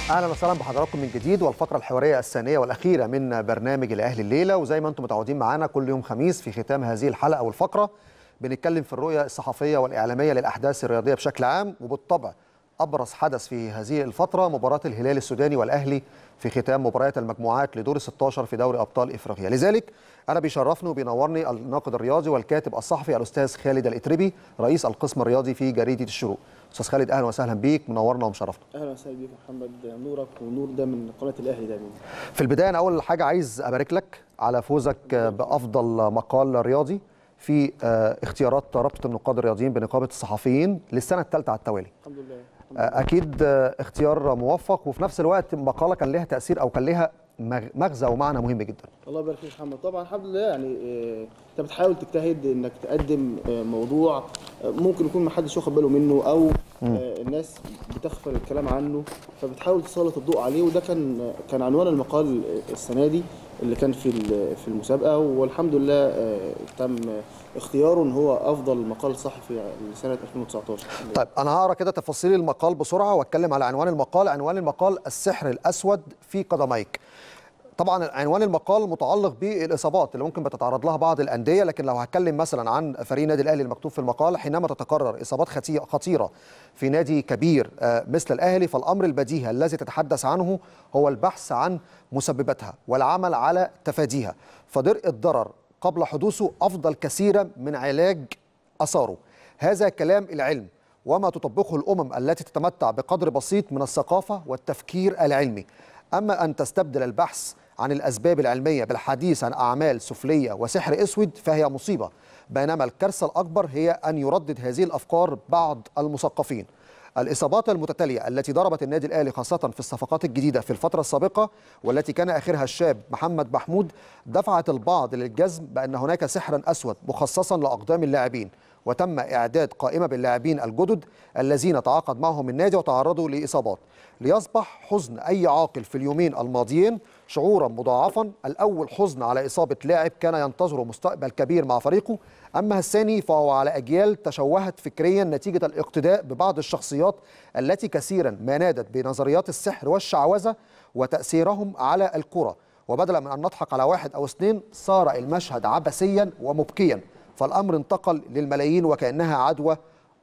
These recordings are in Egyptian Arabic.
اهلا وسهلا بحضراتكم من جديد والفقره الحواريه الثانيه والاخيره من برنامج الاهلي الليله وزي ما انتم متعودين معانا كل يوم خميس في ختام هذه الحلقه والفقره بنتكلم في الرؤيه الصحفيه والاعلاميه للاحداث الرياضيه بشكل عام وبالطبع ابرز حدث في هذه الفتره مباراه الهلال السوداني والاهلي في ختام مباريات المجموعات لدور 16 في دوري ابطال افريقيا لذلك انا بيشرفني وبينورني الناقد الرياضي والكاتب الصحفي الاستاذ خالد الاتربي رئيس القسم الرياضي في جريده الشروق استاذ خالد اهلا وسهلا بيك منورنا ومشرفنا اهلا وسهلا بيك يا محمد نورك ونور ده من قناه الاهلي دايما في البدايه انا اول حاجه عايز ابارك لك على فوزك بافضل مقال رياضي في اختيارات رابطه النقاد الرياضيين بنقابه الصحفيين للسنه الثالثه على التوالي الحمد لله اكيد اختيار موفق وفي نفس الوقت مقاله كان لها تاثير او كان لها مغزى ومعنى مهم جدا الله يبارك فيك يا محمد طبعا الحمد لله يعني انت بتحاول تجتهد انك تقدم موضوع ممكن يكون ما حدش واخد باله منه او الناس بتغفل الكلام عنه فبتحاول تسلط الضوء عليه وده كان كان عنوان المقال السنه دي اللي كان في في المسابقه والحمد لله تم اختياره ان هو افضل مقال صحفي لسنه 2019 طيب انا هقرا كده تفاصيل المقال بسرعه واتكلم على عنوان المقال عنوان المقال السحر الاسود في قدميك طبعا عنوان المقال متعلق بالاصابات اللي ممكن بتتعرض لها بعض الانديه لكن لو هتكلم مثلا عن فريق النادي الاهلي المكتوب في المقال حينما تتكرر اصابات خطيره في نادي كبير مثل الاهلي فالامر البديهي الذي تتحدث عنه هو البحث عن مسبباتها والعمل على تفاديها فدرء الضرر قبل حدوثه افضل كثيرا من علاج اثاره هذا كلام العلم وما تطبقه الامم التي تتمتع بقدر بسيط من الثقافه والتفكير العلمي اما ان تستبدل البحث عن الاسباب العلميه بالحديث عن اعمال سفليه وسحر اسود فهي مصيبه بينما الكارثه الاكبر هي ان يردد هذه الافكار بعض المثقفين الإصابات المتتالية التي ضربت النادي الأهلي خاصة في الصفقات الجديدة في الفترة السابقة والتي كان آخرها الشاب محمد محمود دفعت البعض للجزم بأن هناك سحرا أسود مخصصا لأقدام اللاعبين وتم إعداد قائمة باللاعبين الجدد الذين تعاقد معهم النادي وتعرضوا لإصابات ليصبح حزن أي عاقل في اليومين الماضيين شعورا مضاعفا الأول حزن على إصابة لاعب كان ينتظر مستقبل كبير مع فريقه أما الثاني فهو على أجيال تشوهت فكريا نتيجة الاقتداء ببعض الشخصيات التي كثيرا ما نادت بنظريات السحر والشعوذة وتأثيرهم على الكرة وبدلا من أن نضحك على واحد أو اثنين صار المشهد عبثيا ومبكيا فالأمر انتقل للملايين وكأنها عدوى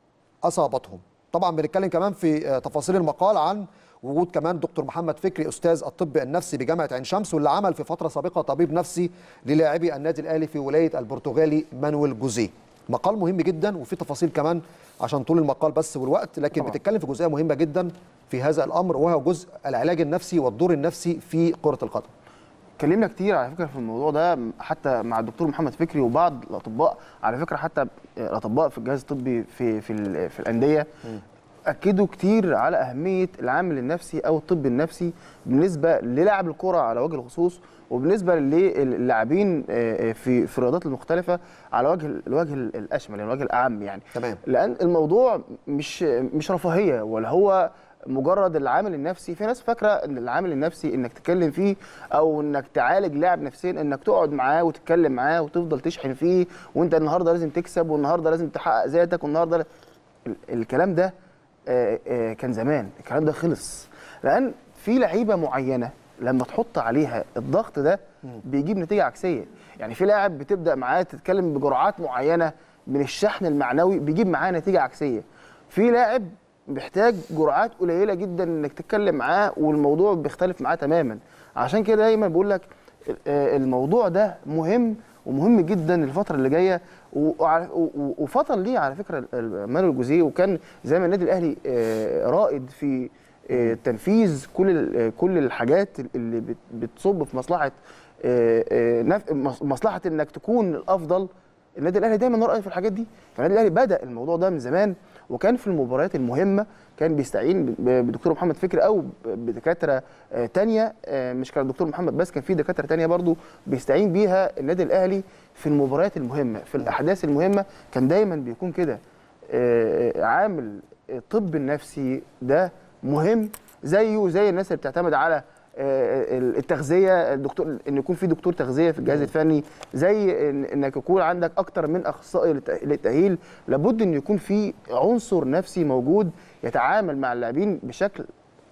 أصابتهم طبعا بنتكلم كمان في تفاصيل المقال عن وجود كمان دكتور محمد فكري استاذ الطب النفسي بجامعه عين شمس واللي عمل في فتره سابقه طبيب نفسي للاعبي النادي الاهلي في ولايه البرتغالي مانويل جوزيه مقال مهم جدا وفي تفاصيل كمان عشان طول المقال بس والوقت لكن طبعا. بتتكلم في جزئيه مهمه جدا في هذا الامر وهو جزء العلاج النفسي والدور النفسي في كره القدم اتكلمنا كتير على فكره في الموضوع ده حتى مع الدكتور محمد فكري وبعض الاطباء على فكره حتى الاطباء في الجهاز الطبي في في, في الانديه اكدوا كتير على اهميه العامل النفسي او الطب النفسي بالنسبه للاعب الكره على وجه الخصوص وبالنسبه للاعبين في في الرياضات المختلفه على وجه الوجه الاشمل يعني الوجه الاعم يعني تمام لان الموضوع مش مش رفاهيه ولا هو مجرد العامل النفسي في ناس فاكره ان العامل النفسي انك تتكلم فيه او انك تعالج لاعب نفسيا انك تقعد معاه وتتكلم معاه وتفضل تشحن فيه وانت النهارده لازم تكسب والنهارده لازم تحقق ذاتك والنهارده الكلام ده كان زمان الكلام ده خلص لان في لعيبه معينه لما تحط عليها الضغط ده بيجيب نتيجه عكسيه يعني في لاعب بتبدا معاه تتكلم بجرعات معينه من الشحن المعنوي بيجيب معاه نتيجه عكسيه في لاعب بيحتاج جرعات قليله جدا انك تتكلم معاه والموضوع بيختلف معاه تماما عشان كده دايما بقول لك الموضوع ده مهم ومهم جدا الفتره اللي جايه وفضل ليه على فكره مانويل جوزيه وكان زي ما النادي الاهلي رائد في تنفيذ كل كل الحاجات اللي بتصب في مصلحه مصلحه انك تكون الافضل النادي الاهلي دايما رائد في الحاجات دي فالنادي الاهلي بدا الموضوع ده من زمان وكان في المباريات المهمه كان بيستعين بدكتور محمد فكري او بدكاتره تانية مش كان الدكتور محمد بس كان في دكاتره تانية برضو بيستعين بيها النادي الاهلي في المباريات المهمه في الاحداث المهمه كان دايما بيكون كده عامل الطب النفسي ده مهم زيه زي الناس اللي بتعتمد على التغذيه الدكتور ان يكون في دكتور تغذيه في الجهاز الفني زي انك يكون عندك اكتر من اخصائي للتاهيل لابد ان يكون في عنصر نفسي موجود يتعامل مع اللاعبين بشكل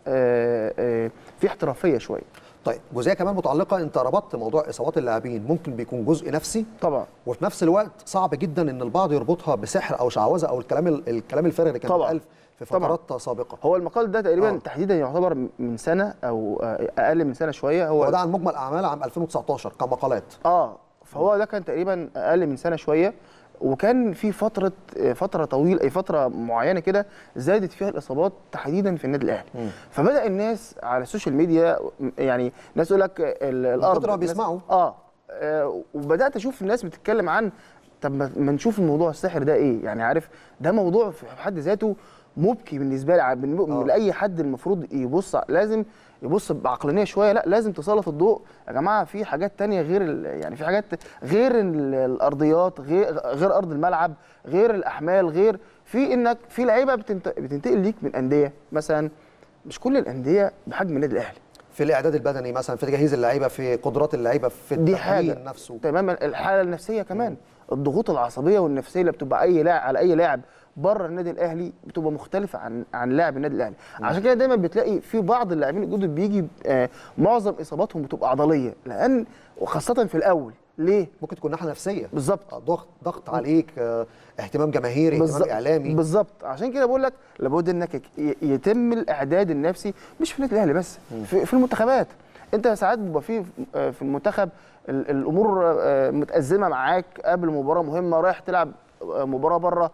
آه، آه، في احترافيه شويه طيب جزئيه كمان متعلقه انت ربطت موضوع اصابات اللاعبين ممكن بيكون جزء نفسي طبعا وفي نفس الوقت صعب جدا ان البعض يربطها بسحر او شعوذه او الكلام ال- الكلام الفارغ اللي كان طبعاً. بيتقال في طبعاً. فترات سابقه هو المقال ده تقريبا آه. آه. تحديدا يعتبر من سنه او آه، اقل من سنه شويه هو هو ده عن مجمل اعمال عام 2019 كمقالات اه فهو ده كان تقريبا اقل من سنه شويه وكان في فتره فتره طويله اي فتره معينه كده زادت فيها الاصابات تحديدا في النادي الاهلي فبدا الناس على السوشيال ميديا يعني ناس يقول لك ال- الارض كتر ما ناس- بيسمعوا. اه آه، وبدات اشوف الناس بتتكلم عن طب ما ما نشوف الموضوع السحر ده ايه يعني عارف ده موضوع في حد ذاته مبكي بالنسبه لي بالن- آه. لاي حد المفروض يبص لازم يبص بعقلانيه شويه لا لازم تسلط الضوء يا جماعه في حاجات تانية غير ال- يعني في حاجات غير ال- الارضيات غير غير ارض الملعب غير الاحمال غير في انك في لعيبه بتنت- بتنتقل ليك من انديه مثلا مش كل الانديه بحجم النادي الاهلي في الاعداد البدني مثلا في تجهيز اللعيبه في قدرات اللعيبه في دي التمرين حاجه نفسه تماما الحاله النفسيه كمان الضغوط العصبيه والنفسيه اللي بتبقى اي لاعب على اي لاعب بره النادي الاهلي بتبقى مختلفه عن عن لاعب النادي الاهلي عشان كده دايما بتلاقي في بعض اللاعبين الجدد بيجي آه، معظم اصاباتهم بتبقى عضليه لان وخاصه في الاول ليه ممكن تكون ناحيه نفسيه بالظبط آه، ضغط ضغط عليك آه، اهتمام جماهيري اهتمام بالظبط اعلامي بالظبط عشان كده بقول لك لابد انك ي- يتم الاعداد النفسي مش في النادي الاهلي بس في, في المنتخبات انت ساعات بيبقى في آه، في المنتخب ال- الامور آه، متازمه معاك قبل مباراه مهمه رايح تلعب آه، مباراه بره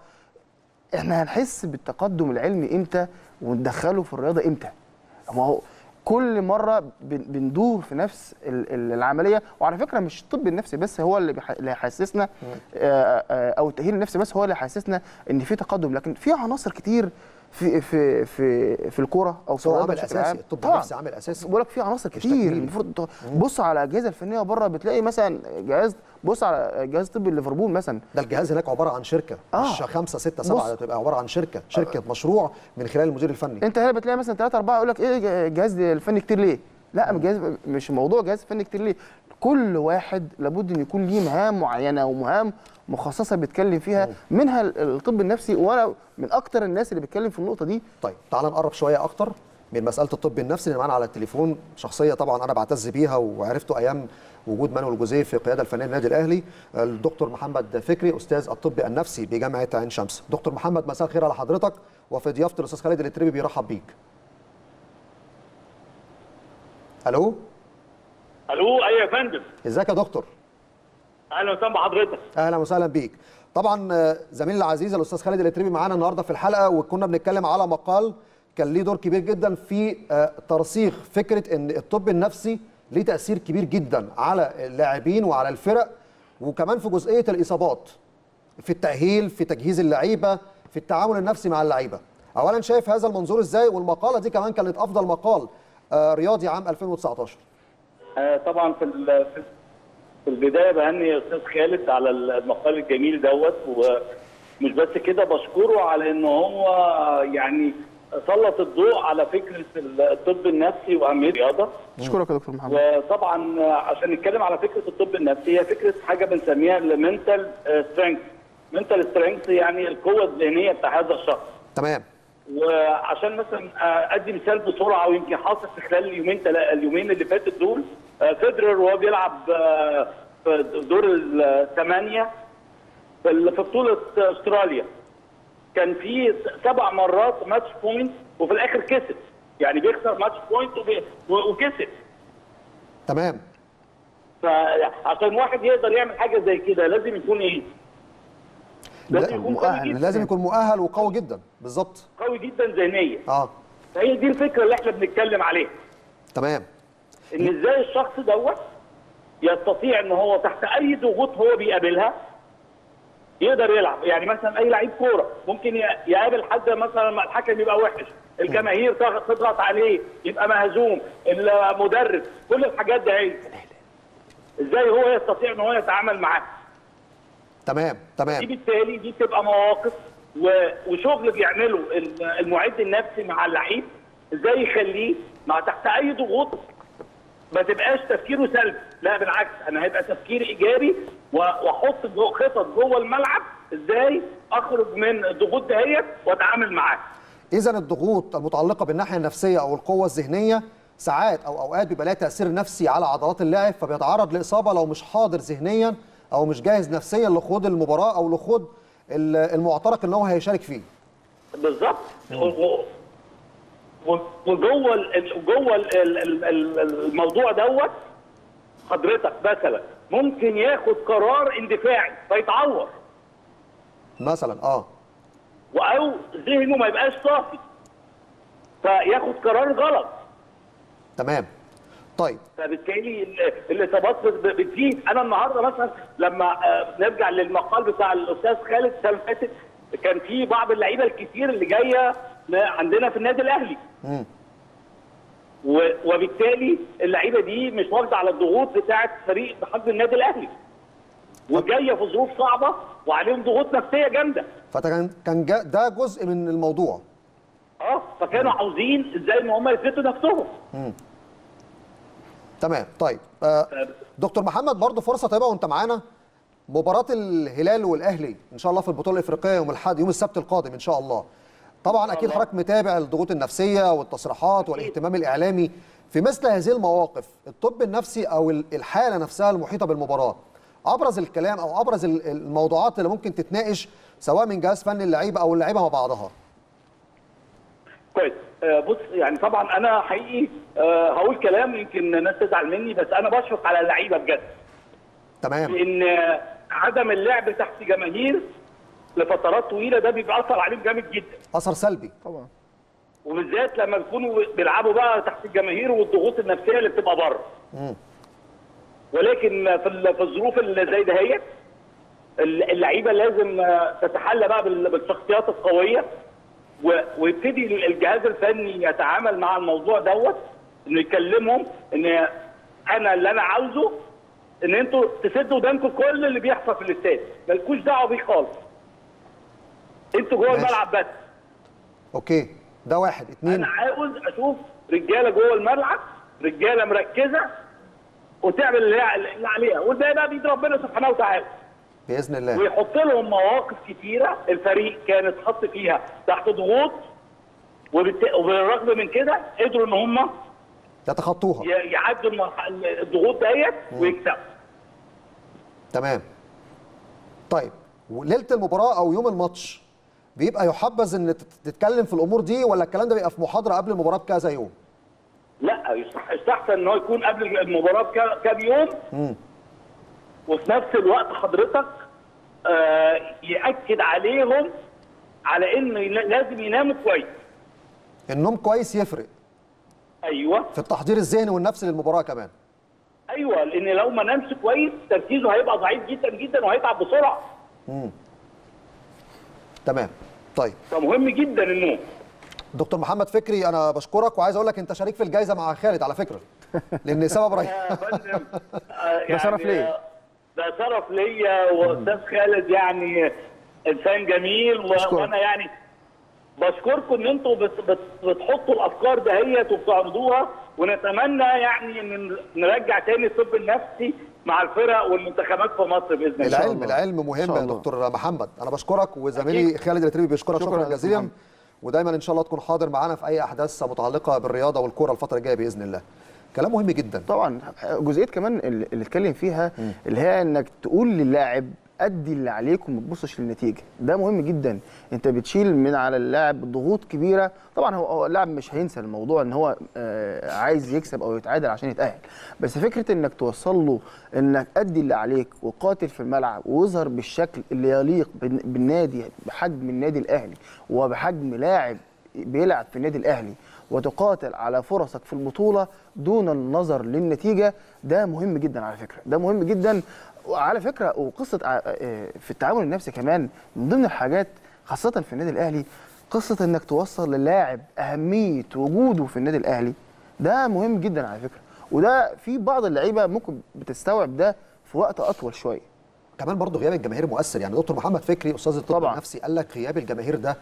احنا هنحس بالتقدم العلمي امتى وندخله في الرياضه امتى ما هو كل مره بن- بندور في نفس ال- ال- العمليه وعلى فكره مش الطب النفسي بس هو اللي بيح- اللي هيحسسنا آه، آه، او التاهيل النفسي بس هو اللي هيحسسنا ان في تقدم لكن في عناصر كتير في في في في الكوره او في هو الرياضة عامل بشكل اساسي عام. الطب طبعاً. النفسي عامل اساسي بقول لك في عناصر مفيش كتير تكميل. المفروض ت- بص على الاجهزه الفنيه بره بتلاقي مثلا جهاز بص على جهاز طبي ليفربول مثلا ده الجهاز هناك عباره عن شركه آه. مش خمسه سته بص. سبعه تبقى عباره عن شركه شركه مشروع من خلال المدير الفني انت هنا بتلاقي مثلا ثلاثة أربعة يقول لك ايه الجهاز الفني كتير ليه؟ لا الجهاز مش موضوع جهاز فني كتير ليه؟ كل واحد لابد ان يكون ليه مهام معينه ومهام مخصصه بيتكلم فيها منها ال- الطب النفسي وانا من اكتر الناس اللي بيتكلم في النقطه دي طيب تعال نقرب شويه اكتر من مساله الطب النفسي اللي معانا على التليفون شخصيه طبعا انا بعتز بيها وعرفته ايام وجود مانويل جوزيه في القياده الفنيه للنادي الاهلي الدكتور محمد فكري استاذ الطب النفسي بجامعه عين شمس دكتور محمد مساء الخير على حضرتك وفي ضيافه الاستاذ خالد الاتربي بيرحب بيك الو الو ايوه يا فندم ازيك يا دكتور اهلا وسهلا بحضرتك اهلا وسهلا بيك طبعا آه، زميلي العزيز الاستاذ خالد الاتربي معانا النهارده في الحلقه وكنا بنتكلم على مقال كان ليه دور كبير جدا في آه، ترسيخ فكره ان الطب النفسي ليه تاثير كبير جدا على اللاعبين وعلى الفرق وكمان في جزئيه الاصابات في التاهيل في تجهيز اللعيبه في التعامل النفسي مع اللعيبه اولا شايف هذا المنظور ازاي والمقاله دي كمان كانت افضل مقال آه، رياضي عام 2019 آه طبعا في ال- في- في البدايه بهني استاذ خالد على المقال الجميل دوت ومش بس كده بشكره على ان هو يعني سلط الضوء على فكره الطب النفسي واهميه الرياضه اشكرك يا دكتور محمد وطبعا عشان نتكلم على فكره الطب النفسي هي فكره حاجه بنسميها المنتال سترينث منتال سترينث يعني القوه الذهنيه بتاع هذا الشخص تمام وعشان مثلا آه، ادي مثال بسرعه ويمكن حاصل في خلال اليومين تلا اليومين اللي فاتت دول آه، فيدرر وهو بيلعب آه، في دور الثمانيه في ال- في بطوله استراليا كان في سبع مرات ماتش بوينت وفي الاخر كسب يعني بيخسر ماتش بوينت وبي- و- وكسب تمام فعشان واحد يقدر يعمل حاجه زي كده لازم يكون ايه؟ لازم يكون قوي مؤهل. جدا لازم يكون مؤهل وقوي جدا بالظبط قوي جدا ذهنيا اه فهي دي الفكره اللي احنا بنتكلم عليها تمام ان ازاي الشخص دوت يستطيع ان هو تحت اي ضغوط هو بيقابلها يقدر يلعب يعني مثلا اي لعيب كوره ممكن ي- يقابل حد مثلا لما الحكم يبقى وحش الجماهير تغ- تضغط عليه يبقى مهزوم المدرب كل الحاجات دي هي ازاي هو يستطيع ان هو يتعامل معاها تمام دي تمام بالتالي دي بتبقى مواقف و- وشغل بيعمله ال- المعد النفسي مع اللعيب ازاي يخليه مع تحت اي ضغوط ما تبقاش تفكيره سلبي لا بالعكس انا هيبقى تفكير ايجابي و- واحط جو- خطط جوه الملعب ازاي اخرج من الضغوط دهيت واتعامل معاها اذا الضغوط المتعلقه بالناحيه النفسيه او القوه الذهنيه ساعات او اوقات بيبقى لها تاثير نفسي على عضلات اللاعب فبيتعرض لاصابه لو مش حاضر ذهنيا او مش جاهز نفسيا لخوض المباراه او لخوض ال- المعترك ان هو هيشارك فيه بالظبط و- و- و- وجوه ال- ال- جوه ال- ال- ال- ال- الموضوع دوت حضرتك مثلا ممكن ياخد قرار اندفاعي فيتعور مثلا اه او ذهنه ما يبقاش صافي فياخد قرار غلط تمام طيب فبالتالي ال- الاصابات بت- بتزيد انا النهارده مثلا لما آه، نرجع للمقال بتاع الاستاذ خالد السنه اللي فاتت كان في بعض اللعيبه الكتير اللي جايه ل- عندنا في النادي الاهلي مم. و- وبالتالي اللعيبه دي مش واخده على الضغوط بتاعه فريق بحجم النادي الاهلي وجايه في ظروف صعبه وعليهم ضغوط نفسيه جامده فكان كان جا- ده جزء من الموضوع اه فكانوا عاوزين ازاي ان هم يثبتوا نفسهم تمام طيب آه دكتور محمد برضو فرصه طيبه وانت معانا مباراه الهلال والاهلي ان شاء الله في البطوله الافريقيه يوم الاحد يوم السبت القادم ان شاء الله طبعا اكيد حضرتك متابع الضغوط النفسيه والتصريحات والاهتمام الاعلامي في مثل هذه المواقف الطب النفسي او ال- الحاله نفسها المحيطه بالمباراه ابرز الكلام او ابرز ال- الموضوعات اللي ممكن تتناقش سواء من جهاز فني اللعيبه او اللعيبه مع بعضها كويس آه، بص يعني طبعا انا حقيقي آه، هقول كلام يمكن الناس تزعل مني بس انا بشفق على اللعيبه بجد تمام لان آه، عدم اللعب تحت جماهير لفترات طويله ده بيأثر عليهم جامد جدا اثر سلبي طبعا وبالذات لما بيكونوا بيلعبوا بقى تحت الجماهير والضغوط النفسيه اللي بتبقى بره ولكن في ال- في الظروف اللي زي دهيت ال- اللعيبه لازم آه، تتحلى بقى بال- بالشخصيات القويه و- ويبتدي الجهاز الفني يتعامل مع الموضوع دوت انه يكلمهم ان انا اللي انا عاوزه ان انتوا تسدوا ودانكم كل اللي بيحصل في الاستاد مالكوش دعوه بيه خالص انتوا جوه ماشي. الملعب بس اوكي ده واحد اتنين انا عاوز اشوف رجاله جوه الملعب رجاله مركزه وتعمل اللي اللي عليها والباقي بقى بيد ربنا سبحانه وتعالى باذن الله ويحط لهم مواقف كتيره الفريق كان اتحط فيها تحت ضغوط وبالت... وبالرغم من كده قدروا ان هم يتخطوها ي- يعدوا المرح- الضغوط ديت ويكسبوا تمام طيب وليله المباراه او يوم الماتش بيبقى يحبذ ان تت- تتكلم في الامور دي ولا الكلام ده بيبقى في محاضره قبل المباراه بكذا يوم لا يستح- يستحسن ان هو يكون قبل المباراه بك- كام يوم وفي نفس الوقت حضرتك آه ياكد عليهم على ان ين- لازم يناموا كويس النوم كويس يفرق ايوه في التحضير الذهني والنفسي للمباراه كمان ايوه لان لو ما نامش كويس تركيزه هيبقى ضعيف جدا جدا وهيتعب بسرعه تمام طيب فمهم جدا النوم دكتور محمد فكري انا بشكرك وعايز اقول لك انت شريك في الجائزه مع خالد على فكره لان سبب رهيب يا فندم آه، يعني شرف ليا. آه، ده شرف ليا واستاذ خالد يعني انسان جميل و... أشكرك. وانا يعني بشكركم ان انتوا بت... بت... بتحطوا الافكار دهيت وبتعرضوها ونتمنى يعني ان نرجع تاني الطب النفسي مع الفرق والمنتخبات في مصر باذن الله العلم الله. العلم إن مهم شاء يا الله. دكتور محمد انا بشكرك وزميلي خالد الاتربي بيشكرك شكراً شكرا يا جزيلا محمد. ودايما ان شاء الله تكون حاضر معانا في اي احداث متعلقه بالرياضه والكوره الفتره الجايه باذن الله كلام مهم جدا طبعا جزئيه كمان اللي اللي اتكلم فيها اللي هي انك تقول للاعب ادي اللي عليك وما تبصش للنتيجه ده مهم جدا انت بتشيل من على اللاعب ضغوط كبيره طبعا هو هو اللاعب مش هينسى الموضوع ان هو آه، عايز يكسب او يتعادل عشان يتاهل بس فكره انك توصل له انك ادي اللي عليك وقاتل في الملعب واظهر بالشكل اللي يليق بالن- بالنادي بحجم النادي الاهلي وبحجم لاعب بيلعب في النادي الاهلي وتقاتل على فرصك في البطوله دون النظر للنتيجه ده مهم جدا على فكره ده مهم جدا وعلى فكره وقصه ع- آه، في التعامل النفسي كمان من ضمن الحاجات خاصه في النادي الاهلي قصه انك توصل للاعب اهميه وجوده في النادي الاهلي ده مهم جدا على فكره وده في بعض اللعيبه ممكن بتستوعب ده في وقت اطول شويه كمان برضه غياب الجماهير مؤثر يعني دكتور محمد فكري استاذ الطب طبعاً. النفسي قال لك غياب الجماهير ده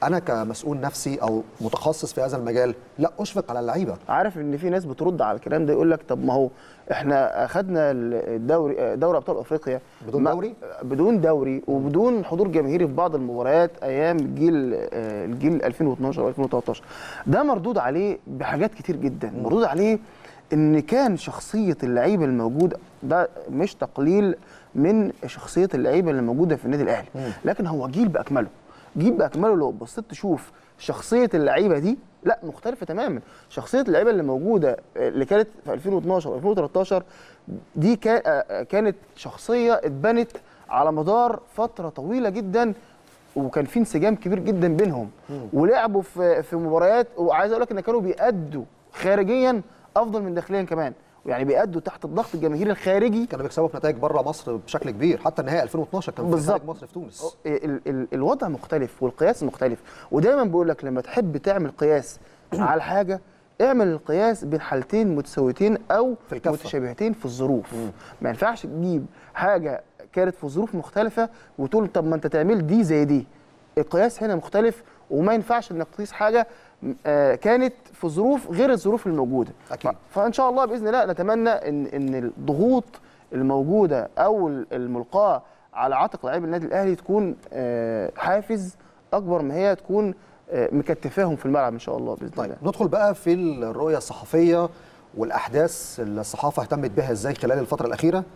انا كمسؤول نفسي او متخصص في هذا المجال لا اشفق على اللعيبه عارف ان في ناس بترد على الكلام ده يقول لك طب ما هو احنا اخذنا الدوري دوري ابطال افريقيا بدون ما- دوري؟ بدون دوري وبدون حضور جماهيري في بعض المباريات ايام جيل آه، الجيل 2012 و2013 ده مردود عليه بحاجات كتير جدا مردود عليه ان كان شخصيه اللعيبه الموجوده ده مش تقليل من شخصيه اللعيبه اللي موجوده في النادي الاهلي لكن هو جيل باكمله جيل باكمله لو بصيت تشوف شخصيه اللعيبه دي لا مختلفه تماما شخصيه اللعيبه اللي موجوده آه، اللي كانت في 2012 و2013 دي كا- آه، كانت شخصيه اتبنت على مدار فتره طويله جدا وكان في انسجام كبير جدا بينهم ولعبوا في في مباريات وعايز اقول لك ان كانوا بيأدوا خارجيا افضل من داخليا كمان يعني بيأدوا تحت الضغط الجماهيري الخارجي كانوا بيكسبوا في نتائج بره مصر بشكل كبير حتى النهائي 2012 كان في بالظبط. خارج مصر في تونس ال ال الوضع مختلف والقياس مختلف ودايما بقول لك لما تحب تعمل قياس على حاجه اعمل القياس بين حالتين متساويتين او في الكفة. متشابهتين في الظروف ما ينفعش تجيب حاجه كانت في ظروف مختلفه وتقول طب ما انت تعمل دي زي دي القياس هنا مختلف وما ينفعش انك تقيس حاجه آه، كانت في ظروف غير الظروف الموجوده أكيد. ف- فان شاء الله باذن الله نتمنى ان ان الضغوط الموجوده او الملقاه على عاتق لاعبي النادي الاهلي تكون آه، حافز اكبر ما هي تكون آه، مكتفاهم في الملعب ان شاء الله باذن طيب الله ندخل بقى في الرؤيه الصحفيه والاحداث اللي الصحافه اهتمت بها ازاي خلال الفتره الاخيره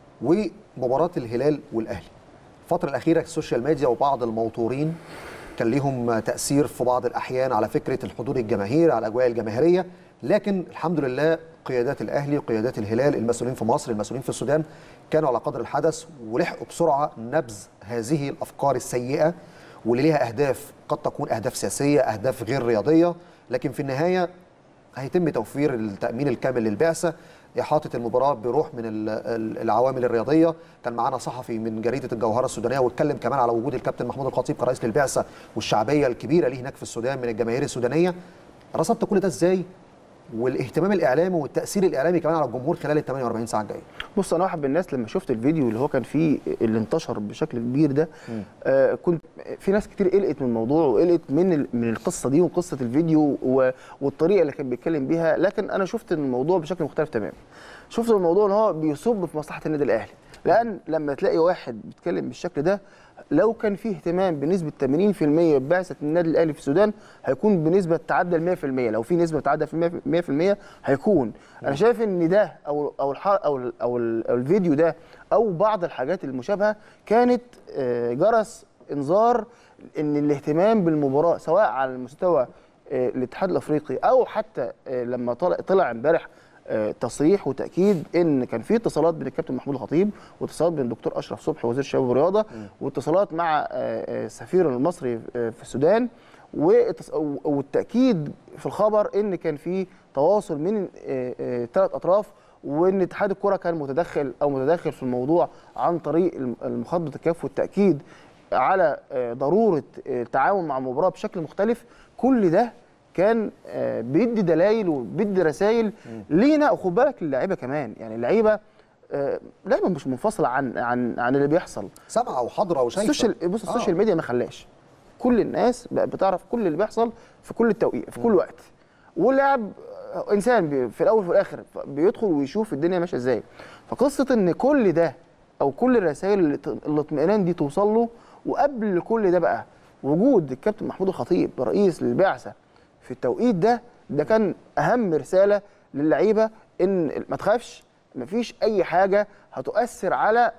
ومباراه الهلال والاهلي الفتره الاخيره السوشيال ميديا وبعض الموتورين كان ليهم تاثير في بعض الاحيان على فكره الحضور الجماهيري على الاجواء الجماهيريه لكن الحمد لله قيادات الاهلي وقيادات الهلال المسؤولين في مصر المسؤولين في السودان كانوا على قدر الحدث ولحقوا بسرعه نبذ هذه الافكار السيئه واللي ليها اهداف قد تكون اهداف سياسيه اهداف غير رياضيه لكن في النهايه هيتم توفير التامين الكامل للبعثه احاطه المباراه بروح من ال- ال- العوامل الرياضيه كان معانا صحفي من جريده الجوهره السودانيه واتكلم كمان على وجود الكابتن محمود الخطيب كرئيس للبعثه والشعبيه الكبيره ليه هناك في السودان من الجماهير السودانيه رصدت كل ده ازاي والاهتمام الاعلامي والتاثير الاعلامي كمان على الجمهور خلال ال 48 ساعه الجايه بص انا واحد من الناس لما شفت الفيديو اللي هو كان فيه اللي انتشر بشكل كبير ده آه كنت في ناس كتير قلقت من الموضوع وقلقت من ال- من القصه دي وقصه الفيديو و- والطريقه اللي كان بيتكلم بيها لكن انا شفت ان الموضوع بشكل مختلف تماما شفت الموضوع ان هو بيصب في مصلحه النادي الاهلي لان لما تلاقي واحد بيتكلم بالشكل ده لو كان فيه اهتمام بنسبه 80% ببعثه النادي الاهلي في السودان هيكون بنسبه تعدى ال 100% لو في نسبه تعدى في 100% هيكون انا شايف ان ده او او الح- او ال- او ال- أو الفيديو ده او بعض الحاجات المشابهه كانت آه، جرس انذار ان الاهتمام بالمباراه سواء على المستوى آه، الاتحاد الافريقي او حتى آه، لما طلع طلع امبارح آه، تصريح وتاكيد ان كان في اتصالات بين الكابتن محمود الخطيب واتصالات بين الدكتور اشرف صبحي وزير الشباب والرياضه واتصالات مع آه، آه، السفير المصري آه، في السودان واتص- والتاكيد في الخبر ان كان في تواصل من ثلاث اطراف وان اتحاد الكره كان متدخل او متداخل في الموضوع عن طريق الم- المخطط الكاف والتاكيد على آه، ضروره آه، التعاون مع المباراه بشكل مختلف كل ده كان آه، بيدي دلائل وبيدي رسائل لينا وخد بالك للاعيبه كمان يعني اللعيبه آه، لعيبه مش منفصله عن عن عن اللي بيحصل سامعه وحاضره وشايفه السوشيال بص آه. السوشيال ميديا ما خلاش كل الناس بقت بتعرف كل اللي بيحصل في كل التوقيت في كل وقت واللاعب آه، انسان بي- في الاول وفي الاخر ف- بيدخل ويشوف الدنيا ماشيه ازاي فقصه ان كل ده او كل الرسائل اللي ت- الاطمئنان دي توصل له وقبل كل ده بقى وجود الكابتن محمود الخطيب رئيس للبعثه في التوقيت ده ده كان اهم رساله للعيبه ان ما تخافش مفيش اي حاجه هتؤثر على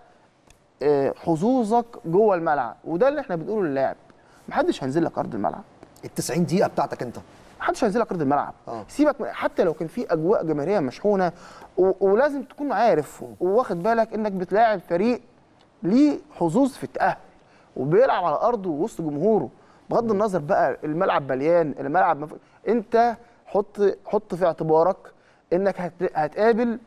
آه، حظوظك جوه الملعب وده اللي احنا بنقوله للاعب محدش هينزل لك ارض الملعب ال 90 دقيقه بتاعتك انت محدش هينزل لك ارض الملعب آه. سيبك من حتى لو كان في اجواء جماهيريه مشحونه و... ولازم تكون عارف وواخد بالك انك بتلاعب فريق ليه حظوظ في التاهل وبيلعب على ارضه وسط جمهوره بغض النظر بقى الملعب مليان الملعب مف... انت حط حط في اعتبارك انك هت... هتقابل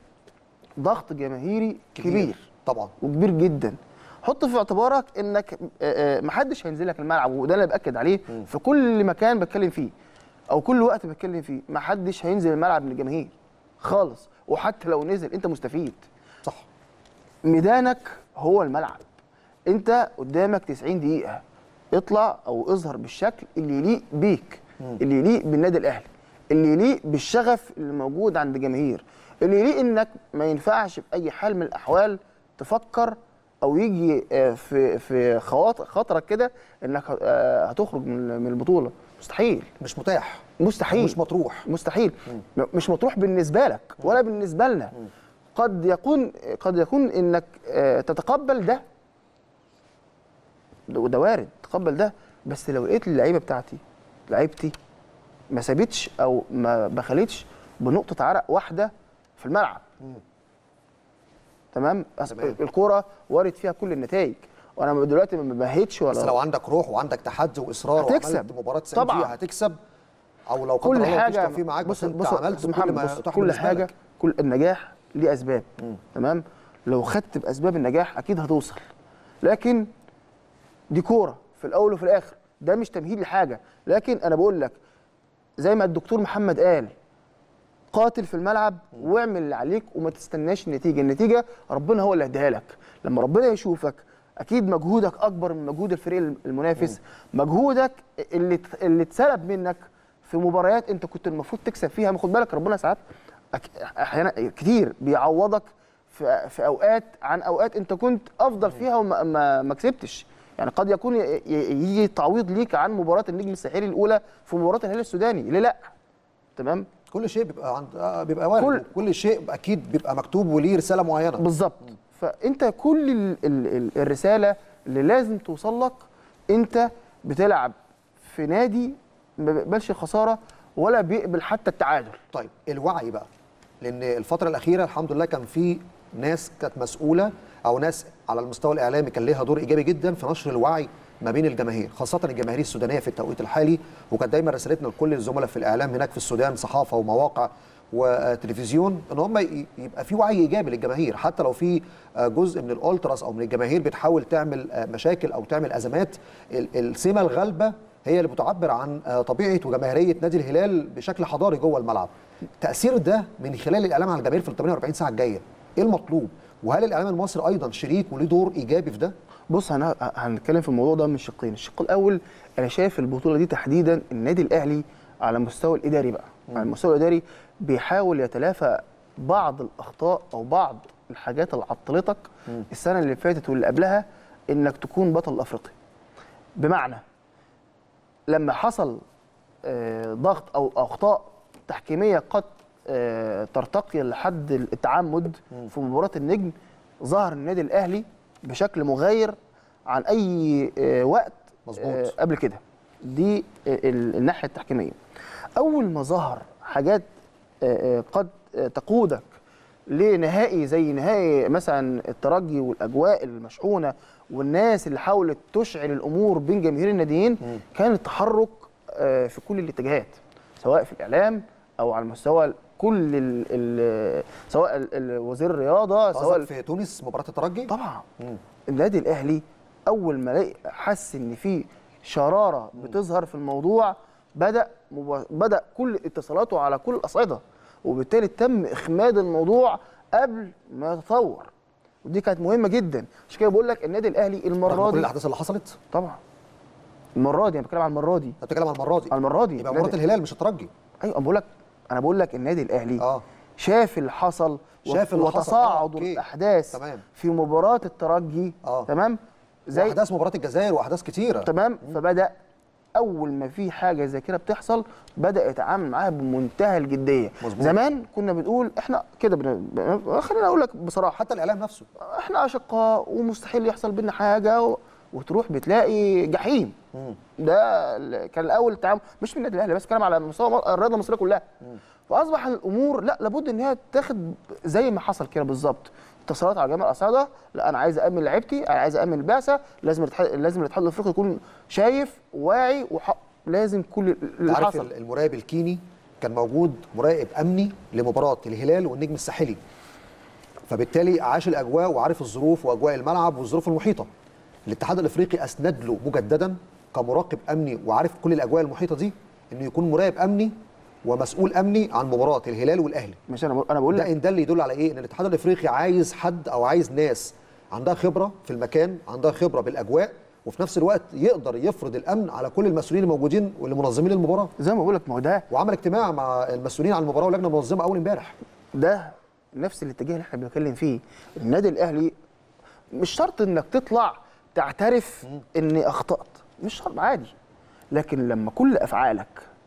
ضغط جماهيري كبير, كبير. طبعا وكبير جدا حط في اعتبارك انك آه، آه، محدش هينزل لك الملعب وده اللي باكد عليه في كل مكان بتكلم فيه او كل وقت بتكلم فيه محدش هينزل الملعب من الجماهير خالص وحتى لو نزل انت مستفيد صح ميدانك هو الملعب انت قدامك 90 دقيقه اطلع او اظهر بالشكل اللي يليق بيك اللي يليق بالنادي الاهلي اللي يليق بالشغف اللي موجود عند الجماهير اللي يليق انك ما ينفعش باي حال من الاحوال تفكر او يجي آه، في في خواطر خاطرك كده انك آه، هتخرج من من البطوله مستحيل مش متاح مستحيل مش مطروح مستحيل م- مش مطروح بالنسبه لك ولا بالنسبه لنا قد يكون قد يكون انك آه، تتقبل ده ده- وده وارد تقبل ده بس لو لقيت اللعيبه بتاعتي لعيبتي ما سابتش او ما بخلتش بنقطه عرق واحده في الملعب تمام أص- تمام. الكوره وارد فيها كل النتائج وانا دلوقتي ما بمهدش ولا بس لو عندك روح وعندك تحدي واصرار هتكسب. وعملت مباراه 90 طبعاً. دقيقه هتكسب او لو قدر كل الله مفيش حاجه توفيق معاك بس بص انت بص عملت بص كل محمد ما بص يتاح كل بالنسبة حاجه لك. كل النجاح ليه اسباب تمام لو خدت باسباب النجاح اكيد هتوصل لكن دي كوره في الاول وفي الاخر ده مش تمهيد لحاجه لكن انا بقول لك زي ما الدكتور محمد قال قاتل في الملعب واعمل اللي عليك وما تستناش النتيجه النتيجه ربنا هو اللي هيديها لك لما ربنا يشوفك اكيد مجهودك اكبر من مجهود الفريق المنافس مجهودك اللي اللي اتسلب منك في مباريات انت كنت المفروض تكسب فيها ما خد بالك ربنا ساعات أك- احيانا كتير بيعوضك في في اوقات عن اوقات انت كنت افضل فيها وما ما, ما كسبتش يعني قد يكون ي- ي- يجي تعويض ليك عن مباراه النجم الساحلي الاولى في مباراه الهلال السوداني ليه لا تمام كل شيء بيبقى عند آه، بيبقى وارد كل- كل, كل شيء اكيد بيبقى مكتوب وليه رساله معينه بالظبط فانت كل ال ال ال الرساله اللي لازم توصل لك انت بتلعب في نادي ما بيقبلش الخساره ولا بيقبل حتى التعادل طيب الوعي بقى لان الفتره الاخيره الحمد لله كان في ناس كانت مسؤوله او ناس على المستوى الاعلامي كان ليها دور ايجابي جدا في نشر الوعي ما بين الجماهير خاصه الجماهير السودانيه في التوقيت الحالي وكانت دايما رسالتنا لكل الزملاء في الاعلام هناك في السودان صحافه ومواقع وتلفزيون ان هم ي- يبقى في وعي ايجابي للجماهير حتى لو في آه، جزء من الالتراس او من الجماهير بتحاول تعمل آه، مشاكل او تعمل ازمات ال- السمه الغالبه هي اللي بتعبر عن آه، طبيعه وجماهيريه نادي الهلال بشكل حضاري جوه الملعب تاثير ده من خلال الاعلام على الجماهير في ال 48 ساعه الجايه ايه المطلوب وهل الاعلام المصري ايضا شريك وليه دور ايجابي في ده بص هن- هنتكلم في الموضوع ده من شقين الشق الاول انا شايف البطوله دي تحديدا النادي الاهلي على المستوى الاداري بقى على المستوى الاداري بيحاول يتلافى بعض الاخطاء او بعض الحاجات اللي عطلتك السنه اللي فاتت واللي قبلها انك تكون بطل افريقيا بمعنى لما حصل آه، ضغط او اخطاء تحكيميه قد آه، ترتقي لحد التعمد في مباراه النجم ظهر النادي الاهلي بشكل مغاير عن اي آه، وقت مظبوط. آه، قبل كده دي آه، ال- الناحيه التحكيميه اول ما ظهر حاجات آه، آه، قد آه، تقودك لنهائي زي نهائي مثلا الترجي والاجواء المشحونه والناس اللي حاولت تشعل الامور بين جماهير الناديين كان التحرك آه، في كل الاتجاهات سواء في الاعلام او على مستوى كل ال ال سواء ال- ال- وزير الرياضه سواء قصدك في تونس مباراه الترجي طبعا النادي الاهلي اول ما لقي حس ان في شراره بتظهر في الموضوع بدا مب... بدا كل اتصالاته على كل الاصعده وبالتالي تم اخماد الموضوع قبل ما يتطور ودي كانت مهمه جدا عشان كده بقول لك النادي الاهلي رغم المره كل دي الاحداث اللي حصلت طبعا المره دي انا بتكلم عن المره دي انت بتتكلم عن المره دي على المره دي يبقى مباراه النادي- الهلال مش الترجي ايوه أنا بقول لك انا بقول لك النادي الاهلي اه شاف اللي حصل شاف اللي حصل. آه، وتصاعد أوكي. الاحداث تمام. في مباراه الترجي آه. تمام زي احداث مباراه الجزائر واحداث كتيره تمام فبدا اول ما في حاجه زي كده بتحصل بدا يتعامل معاها بمنتهى الجديه مظبوط. زمان كنا بنقول احنا كده بن... بن- خليني اقول لك بصراحه حتى الاعلام نفسه احنا اشقاء ومستحيل يحصل بينا حاجه و... وتروح بتلاقي جحيم ده ال- كان الاول التعامل مش من النادي الاهلي بس كلام على مستوى الرياضه المصريه كلها فاصبح الامور لا لابد ان هي تاخد زي ما حصل كده بالظبط اتصالات على جميع الاصعده لا انا عايز امن لعيبتي انا عايز امن البعثه لازم الاتحاد لازم الاتحاد الافريقي يكون شايف واعي وح... لازم كل اللي عارف حصل المراقب الكيني كان موجود مراقب امني لمباراه الهلال والنجم الساحلي فبالتالي عاش الاجواء وعارف الظروف واجواء الملعب والظروف المحيطه الاتحاد الافريقي اسند له مجددا كمراقب امني وعارف كل الاجواء المحيطه دي انه يكون مراقب امني ومسؤول امني عن مباراه الهلال والاهلي مش انا بقول انا بقول ده لك ان ده اللي يدل على ايه ان الاتحاد الافريقي عايز حد او عايز ناس عندها خبره في المكان عندها خبره بالاجواء وفي نفس الوقت يقدر يفرض الامن على كل المسؤولين الموجودين واللي منظمين المباراه زي ما بقول لك ما هو ده وعمل اجتماع مع المسؤولين عن المباراه واللجنه المنظمه اول امبارح ده نفس الاتجاه اللي احنا بنتكلم فيه النادي الاهلي مش شرط انك تطلع تعترف اني اخطات مش شرط عادي لكن لما كل افعالك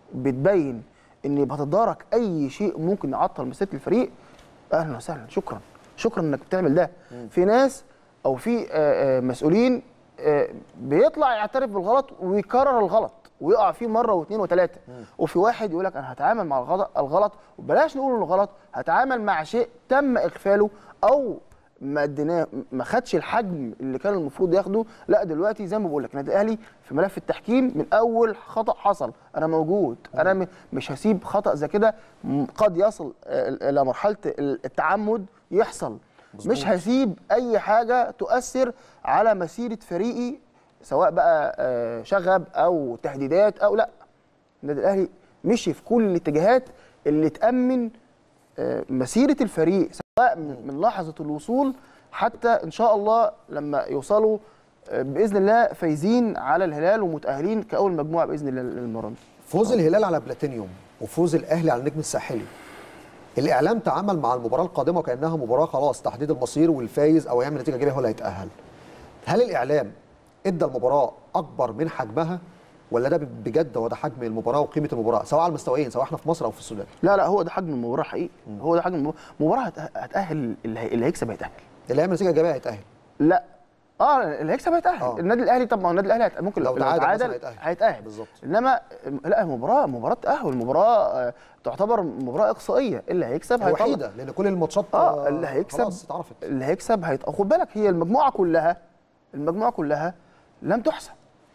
بتبين ان بتتدارك اي شيء ممكن يعطل مسيره الفريق اهلا وسهلا شكرا شكرا انك بتعمل ده في ناس او في آه، آه، مسؤولين آه، بيطلع يعترف بالغلط ويكرر الغلط ويقع فيه مره واثنين وثلاثه وفي واحد يقول لك انا هتعامل مع الغلط الغلط وبلاش نقول انه غلط هتعامل مع شيء تم اغفاله او ما اديناه ما خدش الحجم اللي كان المفروض ياخده لا دلوقتي زي ما بقول لك النادي الاهلي في ملف التحكيم من اول خطا حصل انا موجود انا م- مش هسيب خطا زي كده م- قد يصل آه، الى مرحله التعمد يحصل مش هسيب اي حاجه تؤثر على مسيره فريقي سواء بقى آه، شغب او تهديدات او لا النادي الاهلي مشي في كل الاتجاهات اللي تامن آه، مسيره الفريق سواء من من لحظه الوصول حتى ان شاء الله لما يوصلوا آه، باذن الله فايزين على الهلال ومتاهلين كاول مجموعه باذن الله للمران فوز الهلال على بلاتينيوم وفوز الاهلي على النجم الساحلي الاعلام تعامل مع المباراه القادمه وكانها مباراه خلاص تحديد المصير والفايز او يعمل نتيجه ايجابيه هو اللي هيتاهل هل الاعلام ادى المباراه اكبر من حجمها ولا ده بجد هو ده حجم المباراه وقيمه المباراه سواء على المستويين سواء احنا في مصر او في السودان لا لا هو ده حجم المباراه حقيقي هو ده حجم المباراه مباراه هتأ- هتاهل اللي هي- اللي هيكسب هيتاهل اللي هيعمل نتيجه ايجابيه هيتاهل لا اه اللي هيكسب هيتاهل آه. النادي الاهلي طب ما هو النادي الاهلي هيت- ممكن لو لو تعادل مثلاً تعادل هيتأهل. هيتاهل بالظبط. انما لا مباراه مباراه تاهل مباراه آه، تعتبر مباراه اقصائيه اللي هيكسب هيطلع وحيده لان كل الماتشات اه اللي هيكسب خلاص اتعرفت اللي هيكسب هيت... خد بالك هي المجموعه كلها المجموعه كلها لم تحسم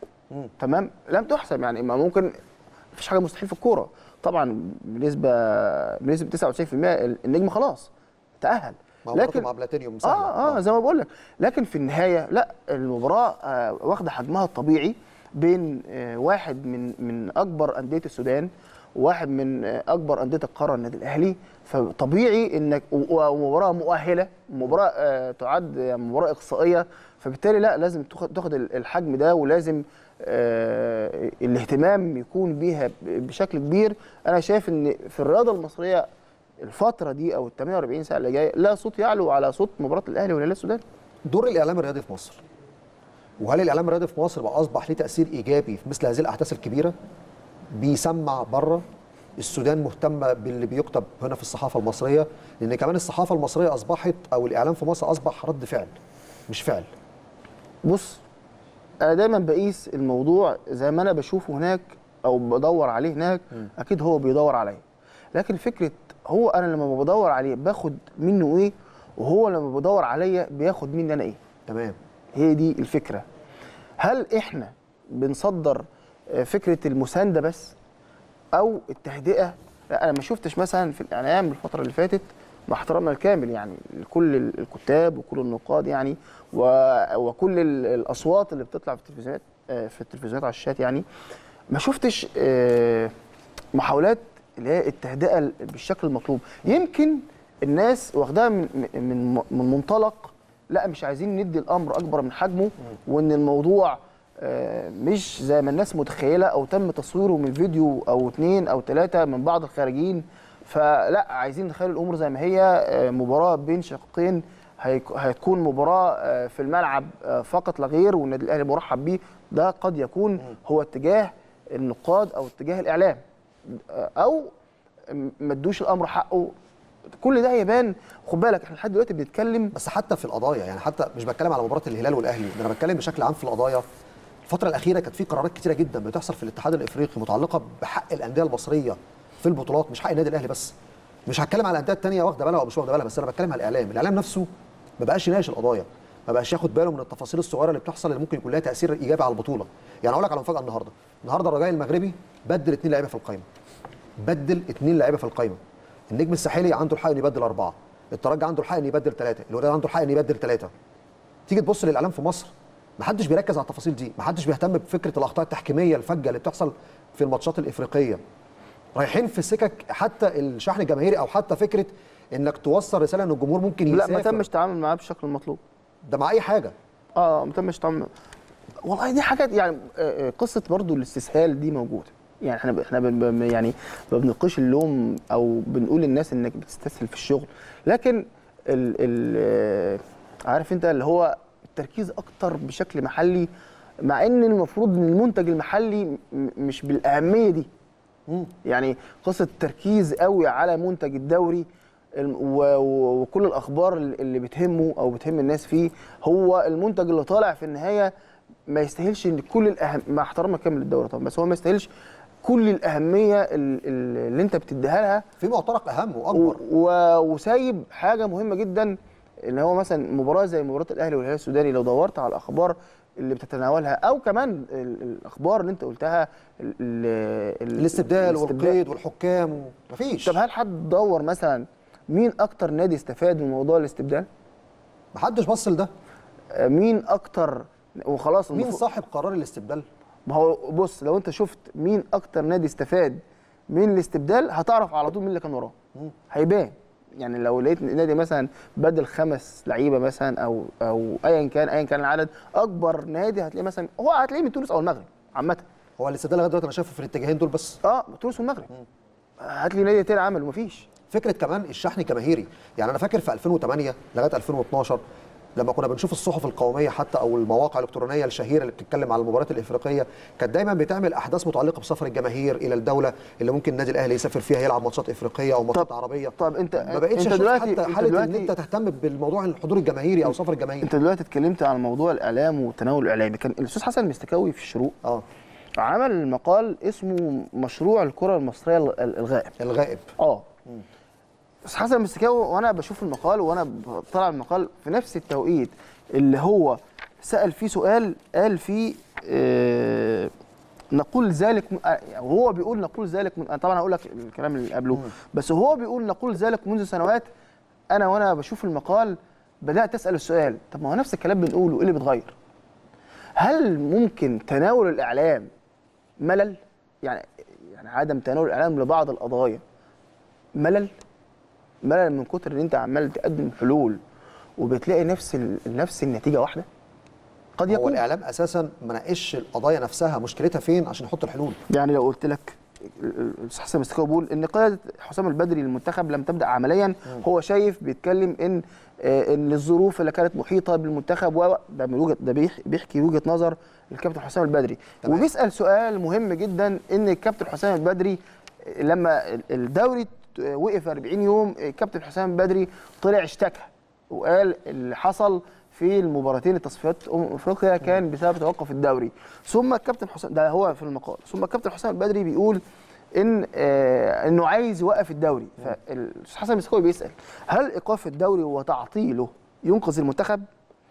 تمام لم تحسم يعني ما ممكن مفيش حاجه مستحيل في الكوره طبعا بنسبه بنسبه 99% النجم خلاص تاهل مع لكن مع بلاتينيوم سهلة. اه اه زي ما بقول لك لكن في النهايه لا المباراه آه واخده حجمها الطبيعي بين آه واحد من من اكبر انديه السودان وواحد من آه اكبر انديه القاره النادي الاهلي فطبيعي انك و- ومباراه مؤهله مباراه آه تعد مباراه اقصائيه فبالتالي لا لازم تاخد تاخد الحجم ده ولازم آه الاهتمام يكون بيها ب- بشكل كبير انا شايف ان في الرياضه المصريه الفتره دي او ال 48 ساعه اللي جايه لا صوت يعلو على صوت مباراه الاهلي والهلال السوداني دور الاعلام الرياضي في مصر وهل الاعلام الرياضي في مصر بقى اصبح ليه تاثير ايجابي في مثل هذه الاحداث الكبيره بيسمع بره السودان مهتمه باللي بيكتب هنا في الصحافه المصريه لان كمان الصحافه المصريه اصبحت او الاعلام في مصر اصبح رد فعل مش فعل بص انا دايما بقيس الموضوع زي ما انا بشوفه هناك او بدور عليه هناك اكيد هو بيدور عليا لكن فكره هو انا لما بدور عليه باخد منه ايه وهو لما بدور عليا بياخد مني انا ايه تمام هي دي الفكره هل احنا بنصدر آه، فكره المسانده بس او التهدئه لا انا ما شفتش مثلا في الاعلام الفتره اللي فاتت مع احترامنا الكامل يعني لكل ال- الكتاب وكل النقاد يعني و- وكل ال- الاصوات اللي بتطلع في التلفزيونات آه، في التلفزيونات على الشات يعني ما شفتش آه، محاولات اللي هي التهدئه بالشكل المطلوب يمكن الناس واخداها من من من منطلق لا مش عايزين ندي الامر اكبر من حجمه وان الموضوع آه، مش زي ما الناس متخيله او تم تصويره من فيديو او اتنين او ثلاثه من بعض الخارجين فلا عايزين نخلي الامور زي ما هي آه، مباراه بين شقين هيك- هتكون مباراه آه، في الملعب آه، فقط لا غير والنادي الاهلي مرحب بيه ده قد يكون هو اتجاه النقاد او اتجاه الاعلام آه، او م- ما ادوش الامر حقه كل ده هيبان خد بالك احنا لحد دلوقتي بنتكلم بس حتى في القضايا يعني حتى مش بتكلم على مباراه الهلال والاهلي ده انا بتكلم بشكل عام في القضايا الفتره الاخيره كانت في قرارات كتيره جدا بتحصل في الاتحاد الافريقي متعلقه بحق الانديه المصريه في البطولات مش حق النادي الاهلي بس مش هتكلم على الانديه الثانيه واخده بالها او مش واخده بالها بس انا بتكلم على الاعلام الاعلام نفسه ما بقاش يناقش القضايا ما بقاش ياخد باله من التفاصيل الصغيره اللي بتحصل اللي ممكن يكون لها تاثير ايجابي على البطوله يعني اقول لك على مفاجاه النهارده النهارده الرجاء المغربي بدل اثنين لعيبه في القائمه بدل اثنين لعيبه في القائمه النجم الساحلي عنده الحق انه يبدل اربعه الترجي عنده الحق انه يبدل ثلاثه الوداد عنده الحق انه يبدل ثلاثه تيجي تبص للاعلام في مصر ما حدش بيركز على التفاصيل دي ما حدش بيهتم بفكره الاخطاء التحكيميه الفجه اللي بتحصل في الماتشات الافريقيه رايحين في سكك حتى الشحن الجماهيري او حتى فكره انك توصل رساله ان الجمهور ممكن لا يسافر ما تمش تعامل معاه بالشكل المطلوب ده مع اي حاجه اه ما تمش تعامل والله دي حاجات يعني آه، آه، قصه برضو الاستسهال دي موجوده يعني احنا ب- احنا بن بن- يعني ما بنلقيش اللوم او بنقول للناس انك بتستسهل في الشغل لكن ال ال آه، عارف انت اللي هو التركيز اكتر بشكل محلي مع ان المفروض ان المنتج المحلي م- مش بالاهميه دي يعني قصه التركيز قوي على منتج الدوري الم- و- و- وكل الاخبار اللي بتهمه او بتهم الناس فيه هو المنتج اللي طالع في النهايه ما يستاهلش ان كل الاهم مع احترامي كامل للدوري طبعا بس هو ما يستاهلش كل الاهميه ال- ال- اللي انت بتديها لها في معترك اهم و- واكبر و- وسايب حاجه مهمه جدا اللي هو مثلا مباراه زي مباراه الاهلي والهلال السوداني لو دورت على الاخبار اللي بتتناولها او كمان ال- الاخبار اللي انت قلتها ال- ال- ال- الاستبدال والقيد والحكام و- مفيش طب هل حد دور مثلا مين اكتر نادي استفاد من موضوع الاستبدال؟ محدش بص لده آه، مين اكتر وخلاص مين المفروض- صاحب قرار الاستبدال ما هو بص لو انت شفت مين اكتر نادي استفاد من الاستبدال هتعرف على طول مين اللي كان وراه هيبان يعني لو لقيت نادي مثلا بدل خمس لعيبه مثلا او او ايا كان ايا كان العدد اكبر نادي هتلاقيه مثلا هو هتلاقيه من تونس او المغرب عامه هو الاستبدال لغايه دلوقتي انا شايفه في الاتجاهين دول بس اه تونس والمغرب هات لي نادي تاني عمل ومفيش فكره كمان الشحن الجماهيري يعني انا فاكر في 2008 لغايه 2012 لما كنا بنشوف الصحف القوميه حتى او المواقع الالكترونيه الشهيره اللي بتتكلم على المباريات الافريقيه كانت دايما بتعمل احداث متعلقه بسفر الجماهير الى الدوله اللي ممكن النادي الاهلي يسافر فيها يلعب ماتشات افريقيه او ماتشات طب- عربيه طب انت ما بقتش انت اشوف دلوقتي حتى انت حاله ان دلوقتي انت تهتم بالموضوع الحضور الجماهيري او سفر الجماهير انت دلوقتي اتكلمت عن موضوع الاعلام والتناول الاعلامي كان الاستاذ حسن المستكاوي في الشروق اه عمل مقال اسمه مشروع الكره المصريه ال- ال- الغائب الغائب اه بس حسن المستكاوي وانا بشوف المقال وانا بطلع المقال في نفس التوقيت اللي هو سال فيه سؤال قال فيه آه نقول ذلك م- آه، وهو بيقول نقول ذلك من... أنا طبعا هقول لك الكلام اللي قبله بس هو بيقول نقول ذلك منذ سنوات انا وانا بشوف المقال بدات اسال السؤال طب ما هو نفس الكلام بنقوله ايه اللي بيتغير هل ممكن تناول الاعلام ملل يعني يعني عدم تناول الاعلام لبعض القضايا ملل ملل من كتر ان انت عمال تقدم حلول وبتلاقي نفس ال... نفس النتيجه واحده قد هو يكون الاعلام اساسا ما ناقش القضايا نفسها مشكلتها فين عشان يحط الحلول يعني لو قلت لك الاستاذ حسن مستكاوي بيقول ان قياده حسام البدري للمنتخب لم تبدا عمليا هو شايف بيتكلم ان آه، ان الظروف اللي كانت محيطه بالمنتخب و ده من وجهه ده بيح- بيحكي وجهه نظر الكابتن حسام البدري تمام. وبيسال سؤال مهم جدا ان الكابتن حسام البدري لما الدوري وقف 40 يوم الكابتن حسام البدري طلع اشتكى وقال اللي حصل في المباراتين التصفيات امم افريقيا كان بسبب توقف الدوري ثم الكابتن حسام ده هو في المقال ثم الكابتن حسام البدري بيقول ان آه انه عايز يوقف الدوري فالاستاذ حسن المسكوي بيسال هل ايقاف الدوري وتعطيله ينقذ المنتخب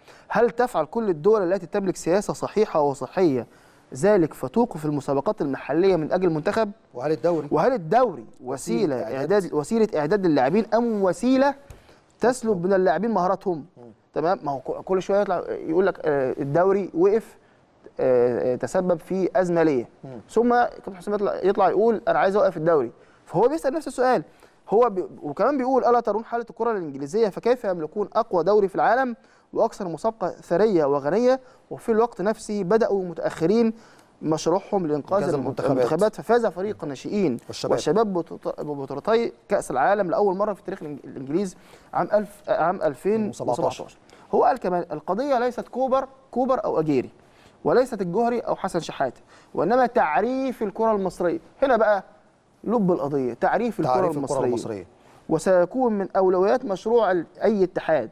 هل تفعل كل الدول التي تملك سياسه صحيحه وصحيه ذلك فتوقف المسابقات المحليه من اجل المنتخب وهل الدوري وهل الدوري وسيله وسيلة اعداد وسيله اعداد اللاعبين ام وسيله تسلب من اللاعبين مهاراتهم تمام ما هو ك- كل شويه يطلع يقول لك آه، الدوري وقف آه، آه، تسبب في ازمه ليه ثم كابتن حسام يطلع يطلع يقول انا عايز اوقف الدوري فهو بيسال نفس السؤال هو بي وكمان بيقول الا ترون حاله الكره الانجليزيه فكيف يملكون اقوى دوري في العالم واكثر مسابقه ثريه وغنيه وفي الوقت نفسه بداوا متاخرين مشروعهم لانقاذ إنقاذ المنتخبات. المنتخبات. المنتخبات ففاز فريق الناشئين والشباب. والشباب ببط- ببطولتي كاس العالم لاول مره في تاريخ الإنج- الانجليز عام 1000 عام 2017 هو قال كمان القضيه ليست كوبر كوبر او اجيري وليست الجوهري او حسن شحاته وانما تعريف الكره المصريه هنا بقى لب القضيه تعريف الكره تعريف المصريه, الكره المصريه وسيكون من اولويات مشروع ال- اي اتحاد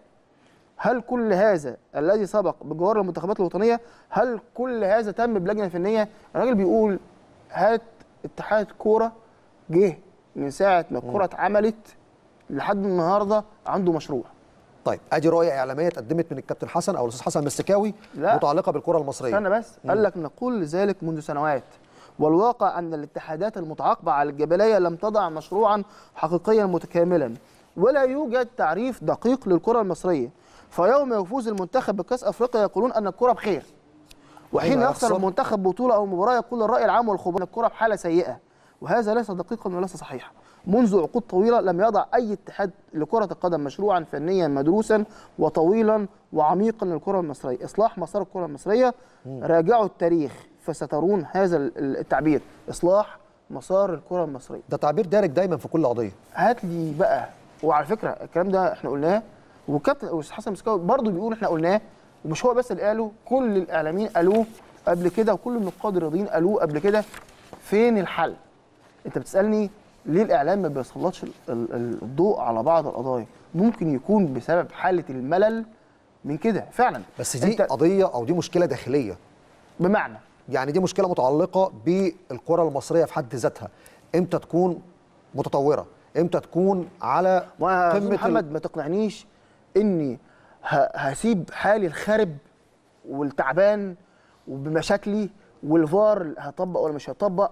هل كل هذا الذي سبق بجوار المنتخبات الوطنيه هل كل هذا تم بلجنه فنيه الراجل بيقول هات اتحاد كوره جه من ساعه ما الكوره اتعملت لحد النهارده عنده مشروع طيب ادي رؤيه اعلاميه اتقدمت من الكابتن حسن او الاستاذ حسن المستكاوي لا. متعلقه بالكره المصريه استنى بس قال لك نقول ذلك منذ سنوات والواقع ان الاتحادات المتعاقبه على الجبليه لم تضع مشروعا حقيقيا متكاملا ولا يوجد تعريف دقيق للكره المصريه فيوم يفوز المنتخب بكاس افريقيا يقولون ان الكره بخير وحين أيوة، يخسر يخسر. المنتخب بطوله او مباراه يقول الراي العام والخبراء ان الكره بحاله سيئه وهذا ليس دقيقا وليس صحيحا منذ عقود طويله لم يضع اي اتحاد لكره القدم مشروعا فنيا مدروسا وطويلا وعميقا للكره المصريه اصلاح مسار الكره المصريه راجعوا التاريخ فسترون هذا ال- التعبير اصلاح مسار الكره المصريه ده تعبير دارج دايما في كل قضيه هات لي بقى وعلى فكره الكلام ده احنا قلناه وكابتن استاذ حسن مسكاوي برضه بيقول احنا قلناه ومش هو بس اللي قاله كل الاعلاميين قالوه قبل كده وكل النقاد الرياضيين قالوه قبل كده فين الحل؟ انت بتسالني ليه الاعلام ما بيسلطش ال- ال- الضوء على بعض القضايا؟ ممكن يكون بسبب حاله الملل من كده فعلا بس دي انت قضيه او دي مشكله داخليه بمعنى يعني دي مشكله متعلقه بالكره المصريه في حد ذاتها امتى تكون متطوره امتى تكون على وانا قمه محمد ما تقنعنيش اني ه- هسيب حالي الخرب والتعبان وبمشاكلي والفار هطبق ولا مش هطبق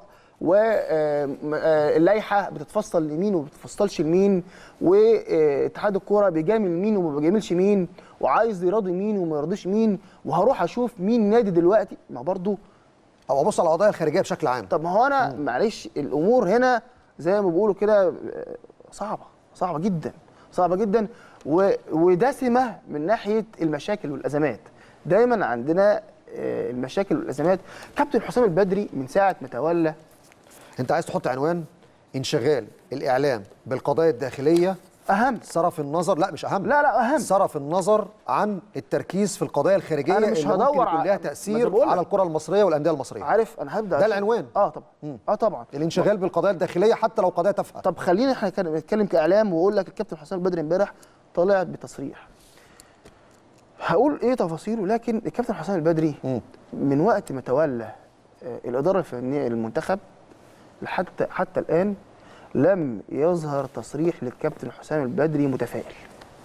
واللائحه بتتفصل لمين وما بتتفصلش لمين واتحاد الكوره بيجامل مين وما بيجاملش مين وعايز يراضي مين وما يرضيش مين وهروح اشوف مين نادي دلوقتي ما برضو او ابص على القضايا الخارجيه بشكل عام طب ما هو انا معلش الامور هنا زي ما بيقولوا كده آه، صعبه صعبه جدا صعبه جدا و- ودسمه من ناحيه المشاكل والازمات دايما عندنا آه، المشاكل والازمات كابتن حسام البدري من ساعه ما تولى انت عايز تحط عنوان انشغال الاعلام بالقضايا الداخليه اهم صرف النظر لا مش اهم لا لا اهم صرف النظر عن التركيز في القضايا الخارجيه أنا مش اللي ممكن هدور يكون على- لها ما أنا تاثير بقول لك. على الكره المصريه والانديه المصريه عارف انا هبدا ده أشوف- العنوان. اه طبعا اه طبعا الانشغال بالقضايا الداخليه حتى لو قضايا تافهه طب خلينا احنا كان- نتكلم كاعلام واقول لك الكابتن حسام البدري امبارح طالع بتصريح هقول ايه تفاصيله لكن الكابتن حسام البدري مم. من وقت ما تولى آه، الاداره الفنيه للمنتخب لحتى حتى الان لم يظهر تصريح للكابتن حسام البدري متفائل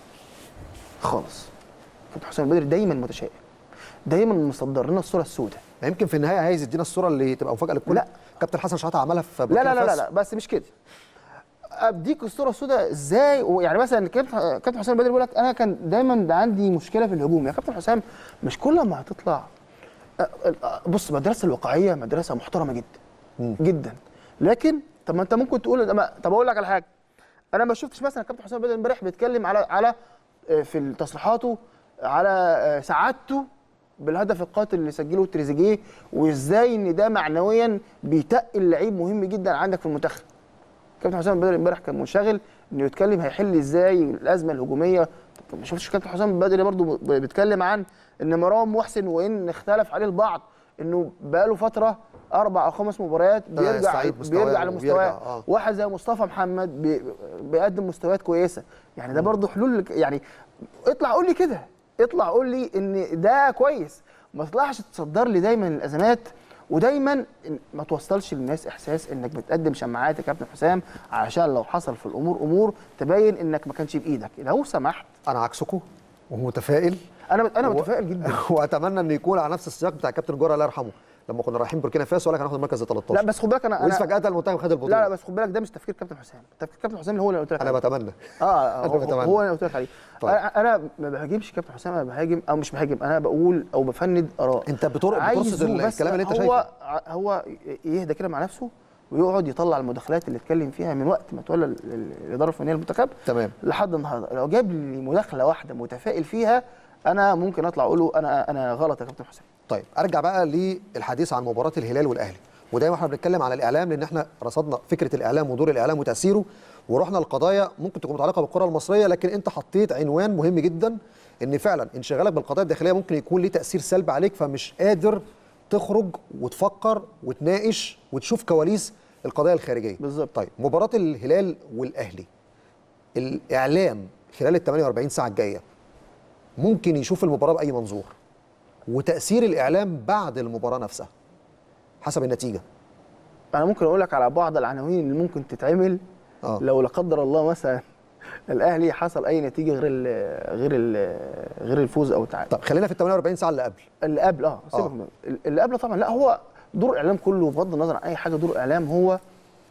خالص الكابتن حسام البدري دايما متشائم دايما مصدر لنا الصوره السوداء ما يمكن في النهايه عايز يدينا الصوره اللي تبقى مفاجاه للكل لا. كابتن حسن شحاته عملها في لا بوركينا لا لا لا, فاسو. لا بس مش كده اديك الصوره السوداء ازاي يعني مثلا كابتن كابتن حسام البدري بيقول لك انا كان دايما ده عندي مشكله في الهجوم يا كابتن حسام مش كل ما هتطلع أ- أ- بص مدرسه الواقعيه مدرسه محترمه جدا جدا لكن طب ما انت ممكن تقول ده ما- طب اقول لك على حاجه انا ما شفتش مثلا كابتن حسام البدري امبارح بيتكلم على على آه، في تصريحاته على آه، سعادته بالهدف القاتل اللي سجله تريزيجيه وازاي ان ده معنويا بيتقل لعيب مهم جدا عندك في المنتخب كابتن حسام البدري امبارح كان منشغل انه يتكلم هيحل ازاي الازمه الهجوميه طب ما شفتش كابتن حسام البدري برضو ب- بيتكلم عن ان مروان محسن وان اختلف عليه البعض انه بقاله فتره اربع او خمس مباريات بدأ بيرجع يستعيد مستواه بيرجع وبيرجع، لمستواه آه. واحد زي مصطفى محمد بي بيقدم مستويات كويسه يعني ده برضو حلول لك- يعني اطلع قول لي كده اطلع قول لي ان ده كويس ما تطلعش تصدر لي دايما الازمات ودايما إن- ما توصلش للناس احساس انك بتقدم شماعات يا كابتن حسام علشان لو حصل في الامور امور تبين انك ما كانش بايدك لو سمحت انا عكسكم ومتفائل انا انا و- متفائل جدا واتمنى ان يكون على نفس السياق بتاع كابتن جوهر الله يرحمه لما كنا رايحين بوركينا فاسو قال لك هناخد المركز ال 13 لا بس خد بالك انا وإذ انا فجاه المنتخب خد لا البطوله لا بس خد بالك ده مش تفكير كابتن حسام تفكير كابتن حسام اللي هو اللي قلت لك انا عليه. بتمنى اه أنا هو, بتمنى. هو اللي قلت لك عليه طيب. انا انا ما بهاجمش كابتن حسام انا بهاجم او مش بهاجم انا بقول او بفند اراء انت بتر- بترصد عايزه ال- بس الكلام اللي انت هو شايفه. ع- هو يهدى كده مع نفسه ويقعد يطلع المداخلات اللي اتكلم فيها من وقت ما تولى ال- ال- الاداره الفنيه للمنتخب تمام لحد النهارده لو جاب لي مداخله واحده متفائل فيها انا ممكن اطلع اقول له انا انا غلط يا كابتن حسام طيب ارجع بقى للحديث عن مباراه الهلال والاهلي ودايما احنا بنتكلم على الاعلام لان احنا رصدنا فكره الاعلام ودور الاعلام وتاثيره ورحنا لقضايا ممكن تكون متعلقه بالكره المصريه لكن انت حطيت عنوان مهم جدا ان فعلا انشغالك بالقضايا الداخليه ممكن يكون ليه تاثير سلبي عليك فمش قادر تخرج وتفكر وتناقش وتشوف كواليس القضايا الخارجيه بالظبط. طيب مباراه الهلال والاهلي الاعلام خلال ال 48 ساعه الجايه ممكن يشوف المباراه باي منظور وتاثير الاعلام بعد المباراه نفسها حسب النتيجه انا ممكن اقول لك على بعض العناوين اللي ممكن تتعمل آه. لو لا قدر الله مثلا الاهلي حصل اي نتيجه غير ال غير ال غير الفوز او التعادل طب خلينا في ال 48 ساعه اللي قبل اللي قبل اه سيبك آه. من اللي قبل طبعا لا هو دور الاعلام كله بغض النظر عن اي حاجه دور الاعلام هو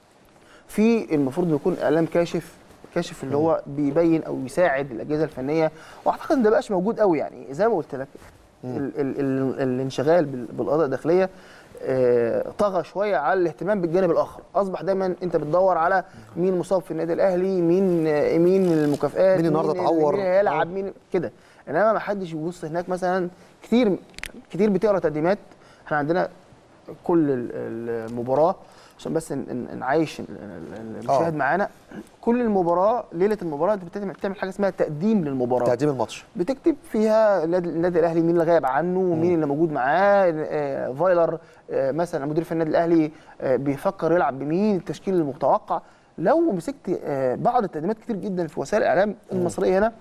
في المفروض يكون اعلام كاشف كاشف اللي هو بيبين او يساعد الاجهزه الفنيه واعتقد ان ده بقاش موجود قوي يعني زي ما قلت لك ال ال ال الانشغال بال- بالقضايا الداخليه آه، طغى شويه على الاهتمام بالجانب الاخر اصبح دايما انت بتدور على مين مصاب في النادي الاهلي مين آه، مين المكافئات مين النهاردة اللي- اتعور؟ مين هيلعب آه. مين كده انما ما حدش يبص هناك مثلا كتير كتير بتقرا تقديمات احنا عندنا كل ال- المباراه عشان بس ن- ن- نعيش ال- ال- المشاهد آه. معانا كل المباراه ليله المباراه انت بتعمل بتعمل حاجه اسمها تقديم للمباراه تقديم الماتش بتكتب فيها النادي النادي الاهلي مين اللي غايب عنه ومين اللي موجود معاه آه، فايلر آه، مثلا مدير في النادي الاهلي آه، بيفكر يلعب بمين التشكيل المتوقع لو مسكت آه، بعض التقديمات كتير جدا في وسائل الاعلام المصريه هنا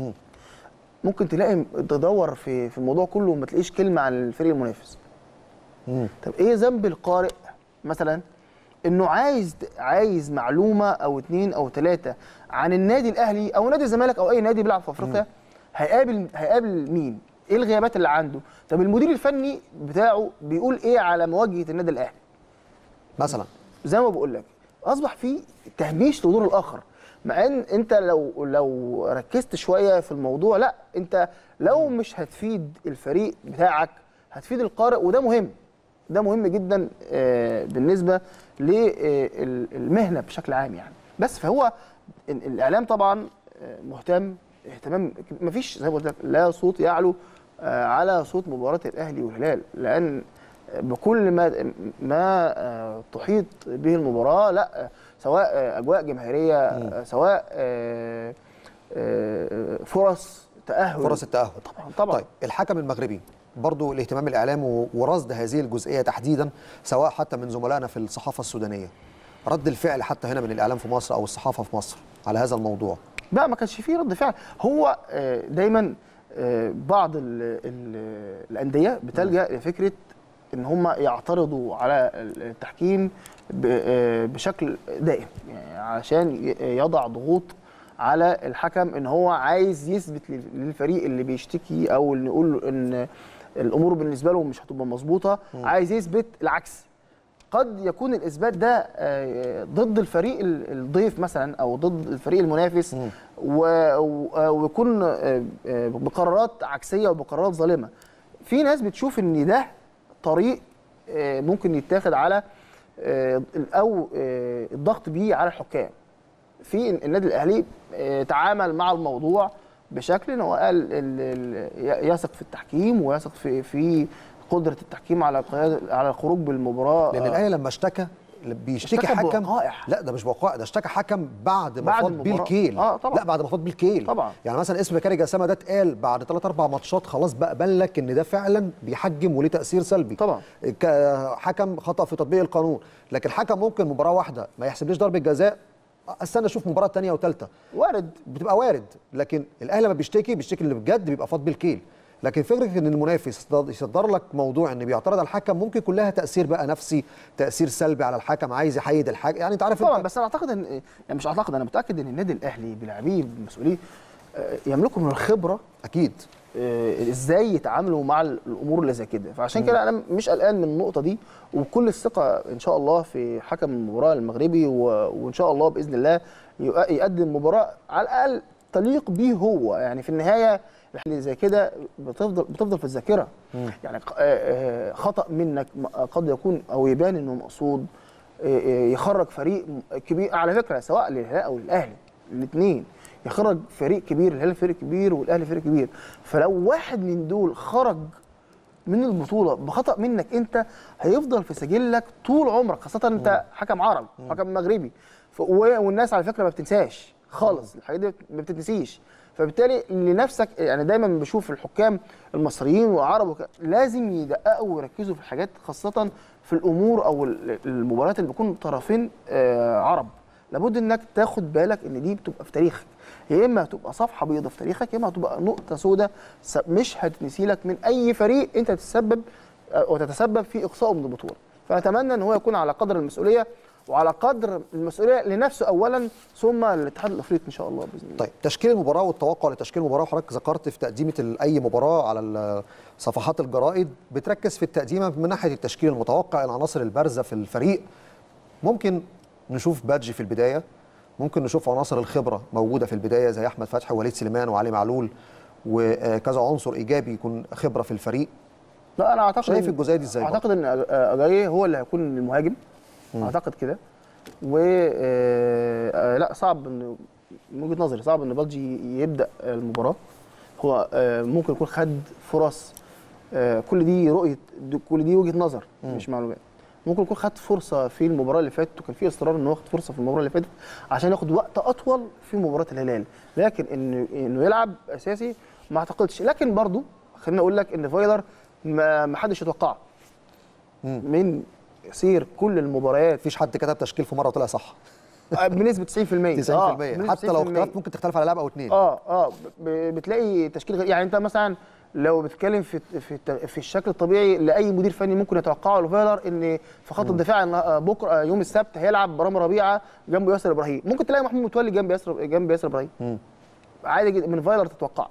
ممكن تلاقي تدور في في الموضوع كله وما تلاقيش كلمه عن الفريق المنافس مم. طب ايه ذنب القارئ مثلا انه عايز عايز معلومه او اتنين او تلاته عن النادي الاهلي او نادي الزمالك او اي نادي بيلعب في افريقيا هيقابل هيقابل مين؟ ايه الغيابات اللي عنده؟ طب المدير الفني بتاعه بيقول ايه على مواجهه النادي الاهلي؟ مثلا زي ما بقول لك اصبح في تهميش لدور الاخر مع ان انت لو لو ركزت شويه في الموضوع لا انت لو مش هتفيد الفريق بتاعك هتفيد القارئ وده مهم ده مهم جدا آه، بالنسبه للمهنه بشكل عام يعني بس فهو ال- الاعلام طبعا آه، مهتم اهتمام مفيش زي ما قلت لك لا صوت يعلو آه، على صوت مباراه الاهلي والهلال لان بكل ما ما آه، تحيط به المباراه لا آه، سواء آه، اجواء جماهيريه آه، سواء آه، آه، فرص تاهل فرص التاهل طبعا طبعا طيب الحكم المغربي برضو الاهتمام الاعلامي و- ورصد هذه الجزئيه تحديدا سواء حتى من زملائنا في الصحافه السودانيه رد الفعل حتى هنا من الاعلام في مصر او الصحافه في مصر على هذا الموضوع لا ما كانش فيه رد فعل هو آه، دايما آه، بعض ال ال الانديه بتلجا لفكره ان هم يعترضوا على التحكيم ب- آه، بشكل دائم يعني عشان ي- يضع ضغوط على الحكم ان هو عايز يثبت لل- للفريق اللي بيشتكي او اللي نقول له ان الامور بالنسبه له مش هتبقى مظبوطه عايز يثبت العكس قد يكون الاثبات ده آه، ضد الفريق ال- الضيف مثلا او ضد الفريق المنافس و- و- ويكون آه، آه، بقرارات عكسيه وبقرارات ظالمه في ناس بتشوف ان ده طريق آه، ممكن يتاخد على آه، او آه، الضغط بيه على الحكام في النادي الاهلي آه، تعامل مع الموضوع بشكل ان هو قال ال- ال- يثق في التحكيم ويثق في في قدره التحكيم على قياده على الخروج بالمباراه لان آه، الاهلي لما اشتكى بيشتكي اشتكى حكم بوقائع. لا ده مش بوقائع ده اشتكى حكم بعد ما بعد فاض بيه المباراة. الكيل آه، طبعاً. لا بعد ما فاض بيه الكيل طبعاً. يعني مثلا اسم بكاري جسامه ده اتقال بعد ثلاث اربع ماتشات خلاص بقى بان لك ان ده فعلا بيحجم وليه تاثير سلبي طبعاً. كحكم خطا في تطبيق القانون لكن حكم ممكن مباراه واحده ما يحسبليش ضربه جزاء استنى اشوف مباراه ثانيه وثالثه وارد بتبقى وارد لكن الاهلي لما بيشتكي بيشتكي اللي بجد بيبقى فاض بالكيل لكن فكره ان المنافس يصدر لك موضوع ان بيعترض على الحكم ممكن كلها تاثير بقى نفسي تاثير سلبي على الحكم عايز يحيد الحاجه يعني انت عارف طبعا انت بس انا اعتقد ان يعني مش اعتقد انا متاكد ان النادي الاهلي بلاعبيه بمسؤوليه آه، يملكوا من الخبره اكيد آه، ازاي يتعاملوا مع الامور اللي زي كده فعشان كده انا مش قلقان من النقطه دي وكل الثقه ان شاء الله في حكم المباراه المغربي و... وان شاء الله باذن الله يق- يقدم مباراه على الاقل تليق بيه هو يعني في النهايه اللي زي كده بتفضل بتفضل في الذاكره يعني ق- آه، آه، خطا منك م- قد يكون او يبان انه مقصود آه، آه، يخرج فريق م- كبير على فكره سواء للهلال او للاهلي الاثنين يخرج فريق كبير الهلال فريق كبير والاهلي فريق كبير فلو واحد من دول خرج من البطوله بخطا منك انت هيفضل في سجلك طول عمرك خاصه انت حكم عرب حكم مغربي ف- و- والناس على فكره ما بتنساش خالص الحاجات دي ما بتتنسيش فبالتالي لنفسك يعني دايما بشوف الحكام المصريين والعرب وك- لازم يدققوا ويركزوا في الحاجات خاصه في الامور او ال- المباريات اللي بيكون طرفين آه، عرب لابد انك تاخد بالك ان دي بتبقى في تاريخك يا اما هتبقى صفحه بيضاء في تاريخك يا اما هتبقى نقطه سوداء س- مش هتنسي لك من اي فريق انت تتسبب آه، وتتسبب في اقصائه من البطوله فاتمنى ان هو يكون على قدر المسؤوليه وعلى قدر المسؤوليه لنفسه اولا ثم للاتحاد الافريقي ان شاء الله باذن الله طيب تشكيل المباراه والتوقع لتشكيل المباراه وحضرتك ذكرت في تقديمه ال- اي مباراه على ال- صفحات الجرائد بتركز في التقديمه من ناحيه التشكيل المتوقع العناصر البارزه في الفريق ممكن نشوف بادج في البدايه ممكن نشوف عناصر الخبره موجوده في البدايه زي احمد فتحي ووليد سليمان وعلي معلول وكذا عنصر ايجابي يكون خبره في الفريق لا انا اعتقد شايف إن- الجزئية دي إزاي اعتقد ان أج- اجاي هو اللي هيكون المهاجم اعتقد كده و آه، آه، لا صعب ان من وجهه نظري صعب ان بلجي يبدا المباراه هو آه، ممكن يكون خد فرص آه، كل دي رؤيه دي- كل دي وجهه نظر مش معلومات ممكن يكون خد فرصه في المباراه اللي فاتت وكان في اصرار انه ياخد فرصه في المباراه اللي فاتت عشان ياخد وقت اطول في مباراه الهلال لكن انه انه يلعب اساسي ما اعتقدش لكن برضو خليني اقول لك ان فايلر ما ما حدش يتوقعه من سير كل المباريات مفيش حد كتب تشكيل في مره وطلع صح بنسبه 90% 90% آه، بنسبة حتى لو 90%. اختلفت ممكن تختلف على لاعب او اثنين اه اه ب- بتلاقي تشكيل غير يعني انت مثلا لو بتتكلم في في الت- في الشكل الطبيعي لاي مدير فني ممكن يتوقعه لفايلر ان في خط الدفاع إن آه، بكره آه، يوم السبت هيلعب برامي ربيعه جنبه ياسر ابراهيم ممكن تلاقي محمود متولي جنب ياسر جنب ياسر ابراهيم عادي جدا من فايلر تتوقعه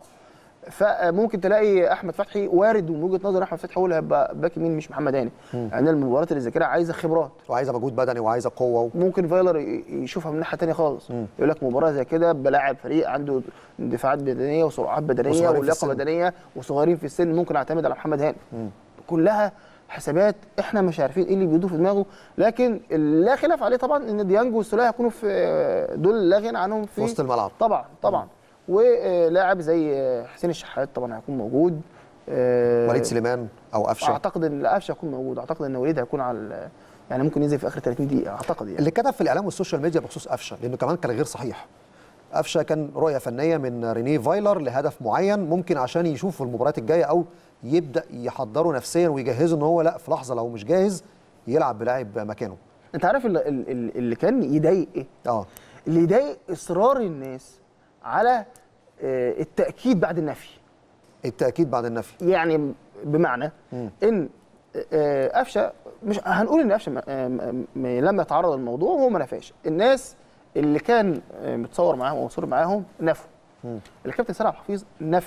فممكن تلاقي احمد فتحي وارد ومن وجهه نظر احمد فتحي هو اللي هيبقى باك يمين مش محمد هاني يعني المباريات اللي زي كده عايزه خبرات وعايزه مجهود بدني وعايزه قوه و... ممكن فايلر ي- يشوفها من ناحيه ثانيه خالص يقول لك مباراه زي كده بلاعب فريق عنده دفاعات بدنيه وسرعات بدنيه وصغيرين في ولياقه السن. بدنيه وصغيرين في السن ممكن اعتمد على محمد هاني كلها حسابات احنا مش عارفين ايه اللي بيدور في دماغه لكن لا خلاف عليه طبعا ان ديانج والسوليه هيكونوا في دول لا غنى عنهم في في وسط الملعب. طبعا طبعا ولاعب زي حسين الشحات طبعا هيكون موجود آه، وليد سليمان او قفشه اعتقد ان لا قفشه هيكون موجود اعتقد ان وليد هيكون على ال- يعني ممكن ينزل في اخر 30 دقيقه اعتقد يعني اللي كتب في الاعلام والسوشيال ميديا بخصوص قفشه لانه كمان كان غير صحيح قفشه كان رؤيه فنيه من رينيه فايلر لهدف معين ممكن عشان يشوف المباريات الجايه او يبدا يحضره نفسيا ويجهزه ان هو لا في لحظه لو مش جاهز يلعب بلاعب مكانه انت عارف اللي, اللي اللي كان يضايق ايه؟ اه اللي يضايق اصرار الناس على آه، التاكيد بعد النفي التاكيد بعد النفي يعني بمعنى ان آه، قفشه مش هنقول ان قفشه ما- آه، م- م- لما يتعرض للموضوع هو ما نفاش الناس اللي كان آه، متصور معاهم ومصور معاهم نفوا الكابتن سامح حفيظ نفى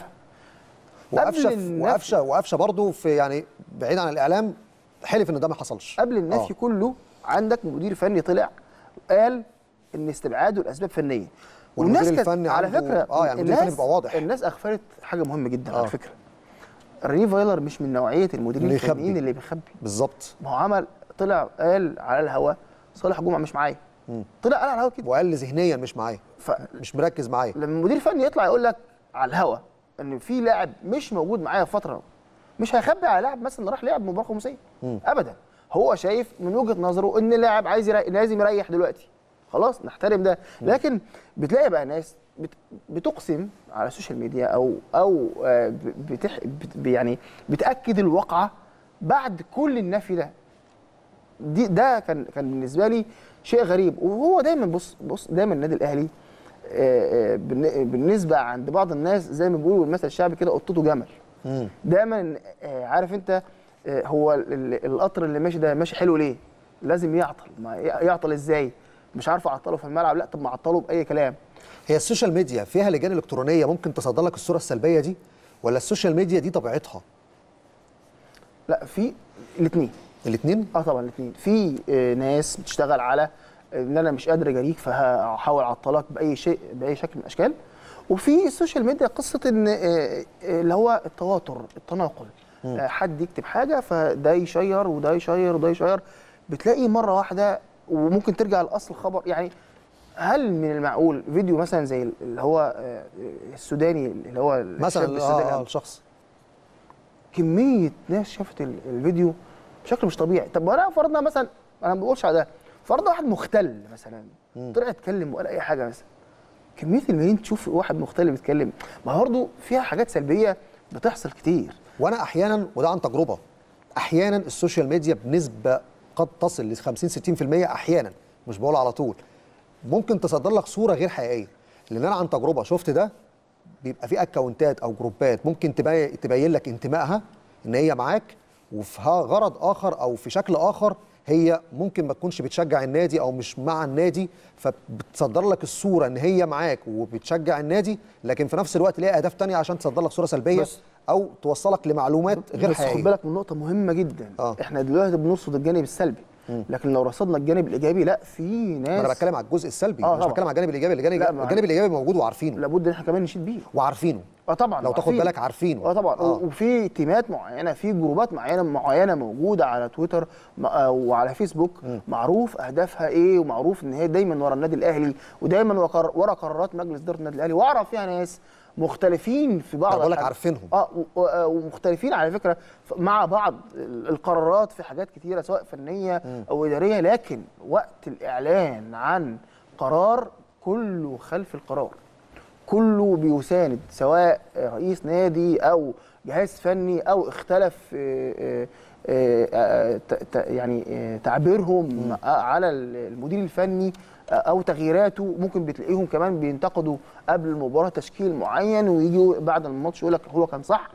وقفشه قبل النفي. وقفشه وقفشه برضه في يعني بعيد عن الاعلام حلف ان ده ما حصلش قبل النفي آه. كله عندك مدير فني طلع قال ان استبعاده لاسباب فنيه والمدير كانت- الفني على عنده- فكره آه، يعني المدير الفني بيبقى واضح. الناس اغفلت حاجه مهمه جدا آه. على فكره ريني فايلر مش من نوعيه المديرين اللي يخبي. الفنيين اللي بيخبي بالظبط ما هو عمل طلع قال على الهوا صالح جمعه مش معايا طلع قال على الهوا كده وقال لي ذهنيا مش معايا مش مركز معايا فلما المدير الفني يطلع يقول لك على الهوا ان في لاعب مش موجود معايا في فتره مش هيخبي على لاعب مثلا راح لعب مباراه خماسيه ابدا هو شايف من وجهه نظره ان اللاعب عايز يريح لازم يريح دلوقتي خلاص نحترم ده لكن بتلاقي بقى ناس بت بتقسم على السوشيال ميديا او او آه، ب- بتح بت يعني بتاكد الواقعه بعد كل النفي ده دي ده كان كان بالنسبه لي شيء غريب وهو دايما بص بص دايما النادي الاهلي آه، آه، بالن- بالنسبه عند بعض الناس زي ما بيقولوا المثل الشعبي كده قطته جمل دايما آه، عارف انت آه، هو ال- ال- القطر اللي ماشي ده ماشي حلو ليه لازم يعطل ما ي- يعطل ازاي مش عارف اعطله في الملعب لا طب ما اعطله باي كلام هي السوشيال ميديا فيها لجان الكترونيه ممكن تصدر لك الصوره السلبيه دي ولا السوشيال ميديا دي طبيعتها لا في الاثنين الاثنين اه طبعا الاثنين في آه، ناس بتشتغل على ان انا مش قادر اجاريك فهحاول اعطلك باي شيء باي شكل من الاشكال وفي السوشيال ميديا قصه ان آه، آه، اللي هو التواتر التناقل آه، حد يكتب حاجه فده يشير وده يشير وده يشير بتلاقي مره واحده وممكن ترجع لاصل الخبر يعني هل من المعقول فيديو مثلا زي اللي هو آه، السوداني اللي هو مثلا الشاب السوداني آه آه الشخص كميه ناس شافت ال- الفيديو بشكل مش طبيعي طب وانا فرضنا مثلا انا ما بقولش على ده فرضنا واحد مختل مثلا طلع يتكلم وقال اي حاجه مثلا كميه الملايين تشوف واحد مختل بيتكلم ما برضه فيها حاجات سلبيه بتحصل كتير وانا احيانا وده عن تجربه احيانا السوشيال ميديا بنسبه قد تصل ل 50 60% احيانا مش بقول على طول ممكن تصدر لك صوره غير حقيقيه لان انا عن تجربه شفت ده بيبقى في اكونتات او جروبات ممكن تبي- تبين لك انتمائها ان هي معاك وفي غرض اخر او في شكل اخر هي ممكن ما تكونش بتشجع النادي او مش مع النادي فبتصدر لك الصوره ان هي معاك وبتشجع النادي لكن في نفس الوقت ليها اهداف تانية عشان تصدر لك صوره سلبيه بس- او توصلك لمعلومات غير بس خد حقيقيه بالك من نقطه مهمه جدا آه. احنا دلوقتي بنرصد الجانب السلبي لكن لو رصدنا الجانب الايجابي لا في ناس انا بتكلم على الجزء السلبي آه مش طبعا. بتكلم على الجانب الايجابي الجانب, لا، ما- الجانب الايجابي موجود وعارفينه لابد ان احنا كمان نشيد بيه وعارفينه اه طبعا لو تاخد عارفين. بالك عارفينه اه طبعا آه. آه. وفي تيمات معينه في جروبات معينه معينه موجوده على تويتر م- آه، وعلى فيسبوك معروف اهدافها ايه ومعروف ان هي دايما ورا النادي الاهلي ودايما وقر- ورا قرارات مجلس اداره النادي الاهلي واعرف فيها ناس مختلفين في بعض أنا بقول لك الحاجات. عارفينهم. اه و- و- آه، ومختلفين على فكره ف- مع بعض ال- القرارات في حاجات كتيره سواء فنيه او اداريه لكن وقت الاعلان عن قرار كله خلف القرار كله بيساند سواء رئيس نادي او جهاز فني او اختلف آه، آه، آه، ت- ت- يعني آه، تعبيرهم على المدير الفني آه، او تغييراته ممكن بتلاقيهم كمان بينتقدوا قبل المباراه تشكيل معين ويجي بعد الماتش يقول لك هو كان صح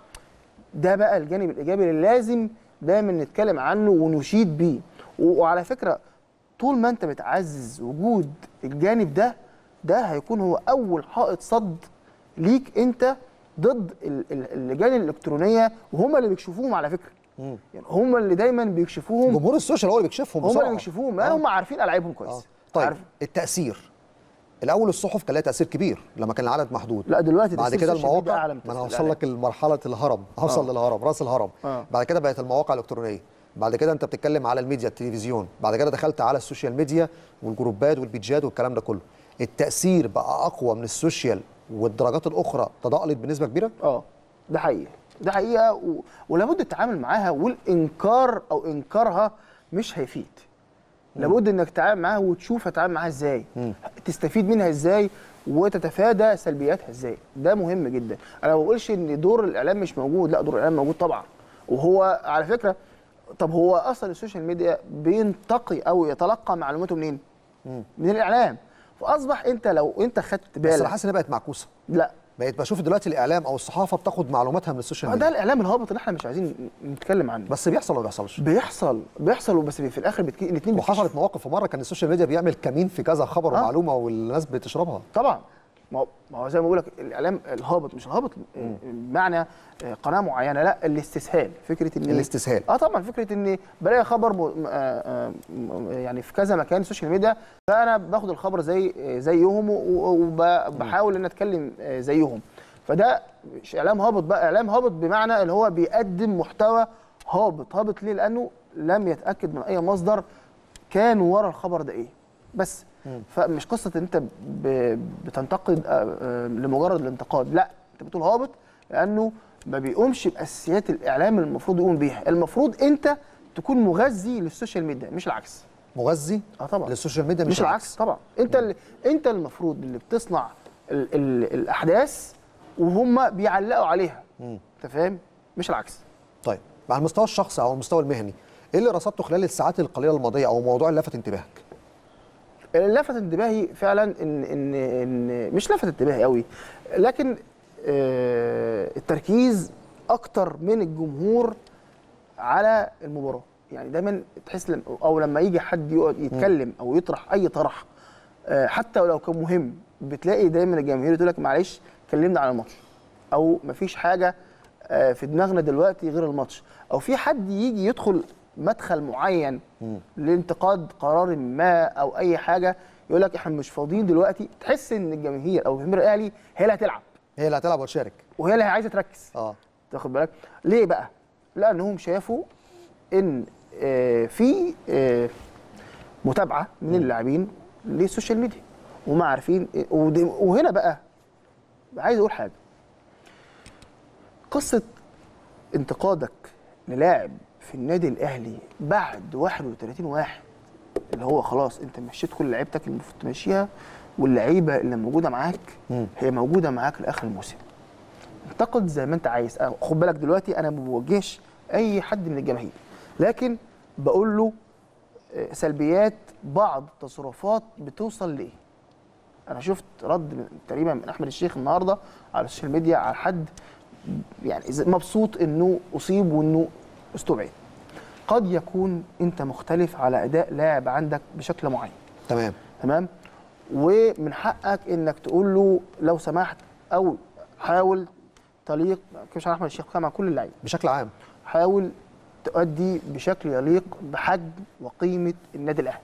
ده بقى الجانب الايجابي اللي لازم دايما نتكلم عنه ونشيد بيه و- وعلى فكره طول ما انت بتعزز وجود الجانب ده ده هيكون هو اول حائط صد ليك انت ضد ال- ال- اللجان الالكترونيه وهم اللي بيكشفوهم على فكره يعني هم اللي دايما بيكشفوهم جمهور السوشيال هو اللي بيكشفهم هم اللي بسرعة. بيكشفوهم آه. هم عارفين العابهم كويس آه. طيب عارف- التاثير الاول الصحف كان لها تاثير كبير لما كان العدد محدود لا دلوقتي بعد تأثير كده السوشيال ميديا المواقع أعلى من ما انا تأثير هوصل لك لمرحله الهرم هوصل آه. للهرم راس الهرم آه. بعد كده بقت المواقع الالكترونيه بعد كده انت بتتكلم على الميديا التلفزيون بعد كده دخلت على السوشيال ميديا والجروبات والبيجات والكلام ده كله التاثير بقى اقوى من السوشيال والدرجات الاخرى تضاءلت بنسبه كبيره اه ده حقيقي ده حقيقه و... ولابد التعامل معاها والانكار او انكارها مش هيفيد لابد انك تتعامل معاها وتشوف هتتعامل معاها ازاي تستفيد منها ازاي وتتفادى سلبياتها ازاي ده مهم جدا انا ما بقولش ان دور الاعلام مش موجود لا دور الاعلام موجود طبعا وهو على فكره طب هو اصلا السوشيال ميديا بينتقي او يتلقى معلوماته منين من الاعلام فاصبح انت لو انت خدت بس انا بالك حاسس انها بقت معكوسه لا بقيت بشوف دلوقتي الاعلام او الصحافه بتاخد معلوماتها من السوشيال ده ميديا الاعلام الهابط اللي احنا مش عايزين نتكلم عنه بس بيحصل ولا ما بيحصلش بيحصل بيحصل بس في الاخر بتكي... الاثنين وحصلت مواقف في مره كان السوشيال ميديا بيعمل كمين في كذا خبر آه. ومعلومه والناس بتشربها طبعا ما هو ما هو زي ما بقول لك الاعلام الهابط مش الهابط آه، بمعنى آه، قناه معينه لا الاستسهال فكره ان الاستسهال. اه طبعا فكره ان بلاقي خبر م... آه، آه، م- يعني في كذا مكان السوشيال ميديا فانا باخد الخبر زي آه، زيهم وبحاول ان اتكلم آه، زيهم فده مش اعلام هابط بقى اعلام هابط بمعنى اللي هو بيقدم محتوى هابط هابط ليه لانه لم يتاكد من اي مصدر كان ورا الخبر ده ايه بس فمش قصه ان انت ب- بتنتقد آه، آه، لمجرد الانتقاد لا انت بتقول هابط لانه ما بيقومش باساسيات الاعلام اللي المفروض يقوم بيها المفروض انت تكون مغذي للسوشيال ميديا مش العكس مغذي اه طبعا للسوشيال ميديا مش, العكس طبعا انت اللي انت المفروض اللي بتصنع ال ال الاحداث وهم بيعلقوا عليها انت فاهم مش العكس طيب على المستوى الشخصي او المستوى المهني ايه اللي رصدته خلال الساعات القليله الماضيه او موضوع اللي لفت انتباهك لفت انتباهي فعلا ان ان ان مش لفت انتباهي قوي لكن آه، التركيز اكتر من الجمهور على المباراه يعني دايما تحس لم او لما يجي حد يقعد يتكلم او يطرح اي طرح آه، حتى ولو كان مهم بتلاقي دايما الجماهير تقول لك معلش كلمنا عن الماتش او مفيش حاجه آه، في دماغنا دلوقتي غير الماتش او في حد يجي يدخل مدخل معين لانتقاد قرار ما او اي حاجه يقول لك احنا مش فاضيين دلوقتي تحس ان الجماهير او جماهير الاهلي هي اللي هتلعب هي اللي هتلعب وتشارك وهي اللي عايزه تركز اه تاخد بالك ليه بقى لانهم شافوا ان آه، في آه، متابعه من اللاعبين للسوشيال ميديا وما عارفين إيه- ودي- وهنا بقى عايز اقول حاجه قصه انتقادك للاعب في النادي الاهلي بعد 31 واحد اللي هو خلاص انت مشيت كل لعيبتك اللي المفروض تمشيها واللعيبه اللي موجوده معاك هي موجوده معاك لاخر الموسم انتقد زي ما انت عايز اه، خد بالك دلوقتي انا ما بوجهش اي حد من الجماهير لكن بقول له اه، سلبيات بعض التصرفات بتوصل لايه انا شفت رد من تقريبا من احمد الشيخ النهارده على السوشيال ميديا على حد يعني إذا- مبسوط انه اصيب وانه استبعد قد يكون انت مختلف على اداء لاعب عندك بشكل معين تمام تمام ومن حقك انك تقول له لو سمحت او حاول تليق مش احمد الشيخ بتكلم عن كل اللعيبه بشكل عام حاول تؤدي بشكل يليق بحجم وقيمه النادي الاهلي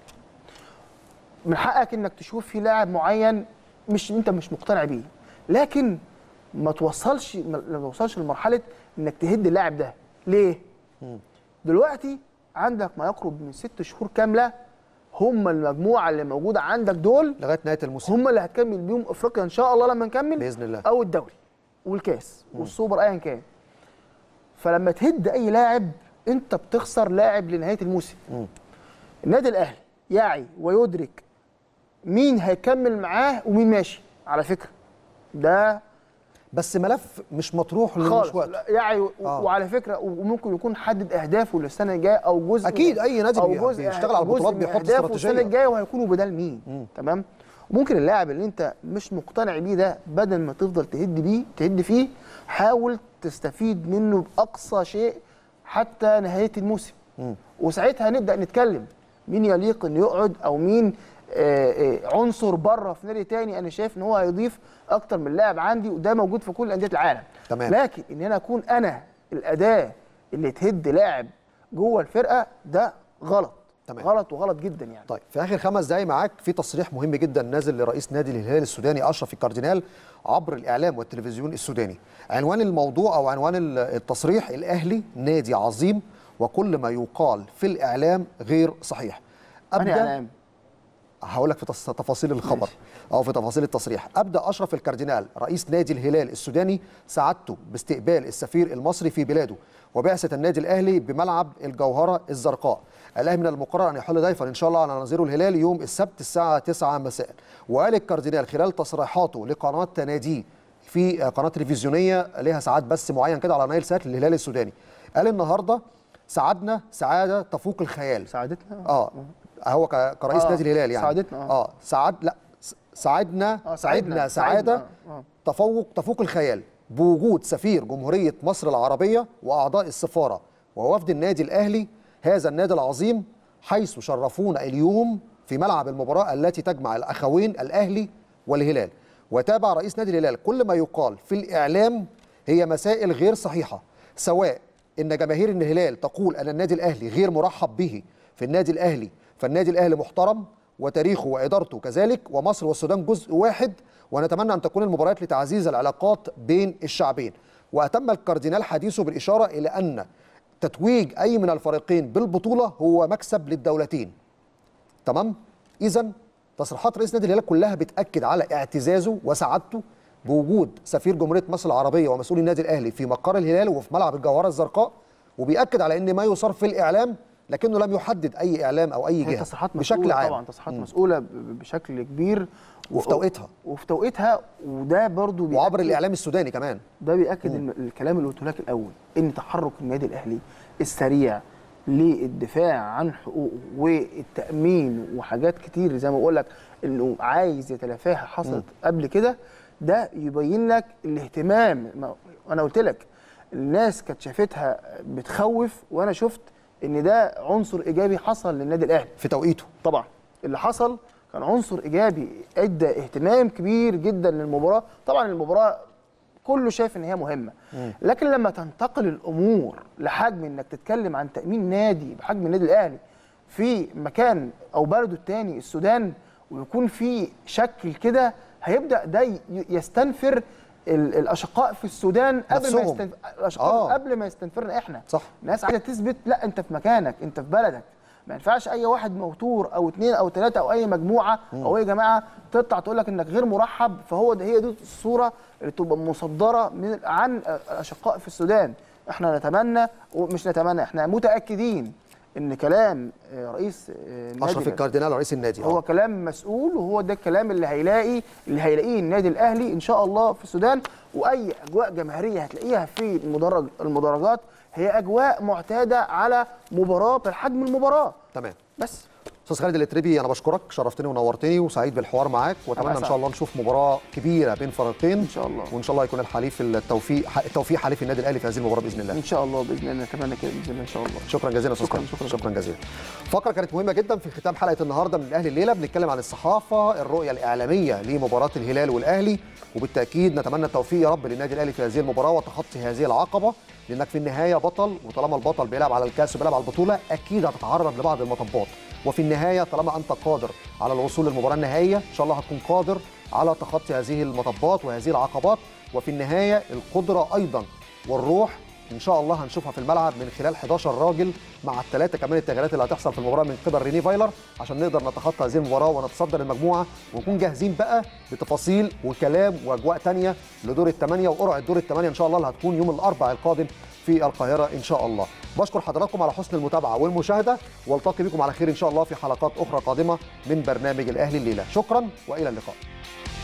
من حقك انك تشوف في لاعب معين مش انت مش مقتنع بيه لكن ما توصلش ما ما توصلش لمرحله انك تهد اللاعب ده ليه دلوقتي عندك ما يقرب من ست شهور كامله هم المجموعه اللي موجوده عندك دول لغايه نهايه الموسم هم اللي هتكمل بيهم افريقيا ان شاء الله لما نكمل بإذن الله. او الدوري والكاس والسوبر ايا كان فلما تهد اي لاعب انت بتخسر لاعب لنهايه الموسم النادي الاهلي يعي ويدرك مين هيكمل معاه ومين ماشي على فكره ده بس ملف مش مطروح مش خالص وقت لا، يعي و- آه. وعلى فكره وممكن يكون حدد اهدافه للسنه الجايه او جزء أكيد من- أي نادي أو بي- جزء بيشتغل على جزء البطولات من بيحط أهدافه استراتيجية. السنه الجايه وهيكونوا بدل مين تمام وممكن اللاعب اللي انت مش مقتنع بيه ده بدل ما تفضل تهد بيه تهد فيه حاول تستفيد منه باقصى شيء حتى نهايه الموسم وساعتها نبدا نتكلم مين يليق انه يقعد او مين آه، آه، عنصر بره في نادي تاني انا شايف ان هو هيضيف اكتر من لاعب عندي وده موجود في كل انديه العالم تمام. لكن ان انا اكون انا الاداه اللي تهد لاعب جوه الفرقه ده غلط تمام. غلط وغلط جدا يعني طيب في اخر خمس دقايق معاك في تصريح مهم جدا نازل لرئيس نادي الهلال السوداني اشرف الكاردينال عبر الاعلام والتلفزيون السوداني عنوان الموضوع او عنوان ال- التصريح الاهلي نادي عظيم وكل ما يقال في الاعلام غير صحيح أنهي إعلام؟ هقول لك في تص- تفاصيل الخبر او في تفاصيل التصريح ابدا اشرف الكاردينال رئيس نادي الهلال السوداني سعادته باستقبال السفير المصري في بلاده وبعثه النادي الاهلي بملعب الجوهره الزرقاء الاهلي من المقرر ان يحل ضيفا ان شاء الله على نظيره الهلال يوم السبت الساعه 9 مساء وقال الكاردينال خلال تصريحاته لقناه تناديه في قناه تلفزيونيه لها ساعات بس معين كده على نايل سات للهلال السوداني قال النهارده سعدنا سعاده تفوق الخيال سعادتنا اه هو ك- كرئيس آه، نادي الهلال يعني سعادتنا، آه. اه سعد لا س- سعدنا آه، سعدنا سعدنا، سعاده سعدنا، آه. تفوق تفوق الخيال بوجود سفير جمهوريه مصر العربيه واعضاء السفاره ووفد النادي الاهلي هذا النادي العظيم حيث شرفونا اليوم في ملعب المباراه التي تجمع الاخوين الاهلي والهلال وتابع رئيس نادي الهلال كل ما يقال في الاعلام هي مسائل غير صحيحه سواء ان جماهير الهلال تقول ان النادي الاهلي غير مرحب به في النادي الاهلي فالنادي الاهلي محترم وتاريخه وادارته كذلك ومصر والسودان جزء واحد ونتمنى ان تكون المباريات لتعزيز العلاقات بين الشعبين واتم الكاردينال حديثه بالاشاره الى ان تتويج اي من الفريقين بالبطوله هو مكسب للدولتين تمام اذا تصريحات رئيس نادي الهلال كلها بتاكد على اعتزازه وسعادته بوجود سفير جمهوريه مصر العربيه ومسؤول النادي الاهلي في مقر الهلال وفي ملعب الجوهره الزرقاء وبياكد على ان ما يصار في الاعلام لكنه لم يحدد اي اعلام او اي هي جهه تصريحات بشكل مسؤولة عام طبعا تصريحات مسؤوله ب- ب- بشكل كبير وفي توقيتها. وفي توقيتها وده برضو وعبر بيأكد- الاعلام السوداني كمان ده بيأكد إن الكلام اللي قلته لك الأول إن تحرك النادي الأهلي السريع للدفاع عن حقوقه والتأمين وحاجات كتير زي ما بقول لك إنه عايز يتلافاها حصلت قبل كده ده يبين لك الاهتمام ما- أنا قلت لك الناس كانت شافتها بتخوف وأنا شفت إن ده عنصر إيجابي حصل للنادي الأهلي في توقيته طبعا اللي حصل كان عنصر ايجابي ادى اهتمام كبير جدا للمباراه طبعا المباراه كله شايف ان هي مهمه لكن لما تنتقل الامور لحجم انك تتكلم عن تامين نادي بحجم النادي الاهلي في مكان او بلده الثاني السودان ويكون في شكل كده هيبدا ده ي- يستنفر ال- الاشقاء في السودان قبل ما نفسهم. يستنفر الاشقاء آه. قبل ما يستنفرنا احنا صح. ناس عايزه تثبت لا انت في مكانك انت في بلدك ما ينفعش اي واحد موتور او اثنين او ثلاثه او اي مجموعه او اي جماعه تطلع تقول لك انك غير مرحب فهو ده هي دي الصوره اللي تبقى مصدره من عن الاشقاء في السودان احنا نتمنى ومش نتمنى احنا متاكدين ان كلام آه، رئيس آه، النادي اشرف الكاردينال رئيس النادي هو آه. كلام مسؤول وهو ده الكلام اللي هيلاقي اللي هيلاقيه النادي الاهلي ان شاء الله في السودان واي اجواء جماهيريه هتلاقيها في المدرج المدرجات هي اجواء معتاده على مباراه بحجم المباراه تمام بس استاذ خالد الاتربي انا بشكرك شرفتني ونورتني وسعيد بالحوار معاك واتمنى ان أسعد. شاء الله نشوف مباراه كبيره بين فريقين إن شاء الله. وان شاء الله يكون الحليف التوفيق التوفيق حليف النادي الاهلي في هذه المباراه باذن الله ان شاء الله باذن الله نتمنى كده باذن الله ان شاء الله شكرا جزيلا يا استاذ شكراً، خالد. شكراً. شكرا جزيلا فقره كانت مهمه جدا في ختام حلقه النهارده من الاهلي الليله بنتكلم عن الصحافه الرؤيه الاعلاميه لمباراه الهلال والاهلي وبالتاكيد نتمنى التوفيق يا رب للنادي الاهلي في هذه المباراه وتخطي هذه العقبه لانك في النهايه بطل وطالما البطل بيلعب على الكاس وبيلعب على البطوله اكيد هتتعرض لبعض المطبات وفي النهايه طالما انت قادر على الوصول للمباراه النهائيه ان شاء الله هتكون قادر على تخطي هذه المطبات وهذه العقبات وفي النهايه القدره ايضا والروح ان شاء الله هنشوفها في الملعب من خلال 11 راجل مع الثلاثه كمان التغييرات اللي هتحصل في المباراه من قبل ريني فايلر عشان نقدر نتخطى هذه المباراه ونتصدر المجموعه ونكون جاهزين بقى بتفاصيل وكلام واجواء تانية لدور الثمانيه وقرعه دور الثمانيه ان شاء الله اللي هتكون يوم الاربعاء القادم في القاهره ان شاء الله بشكر حضراتكم على حسن المتابعه والمشاهده والتقي بكم على خير ان شاء الله في حلقات اخرى قادمه من برنامج الاهلي الليله شكرا والى اللقاء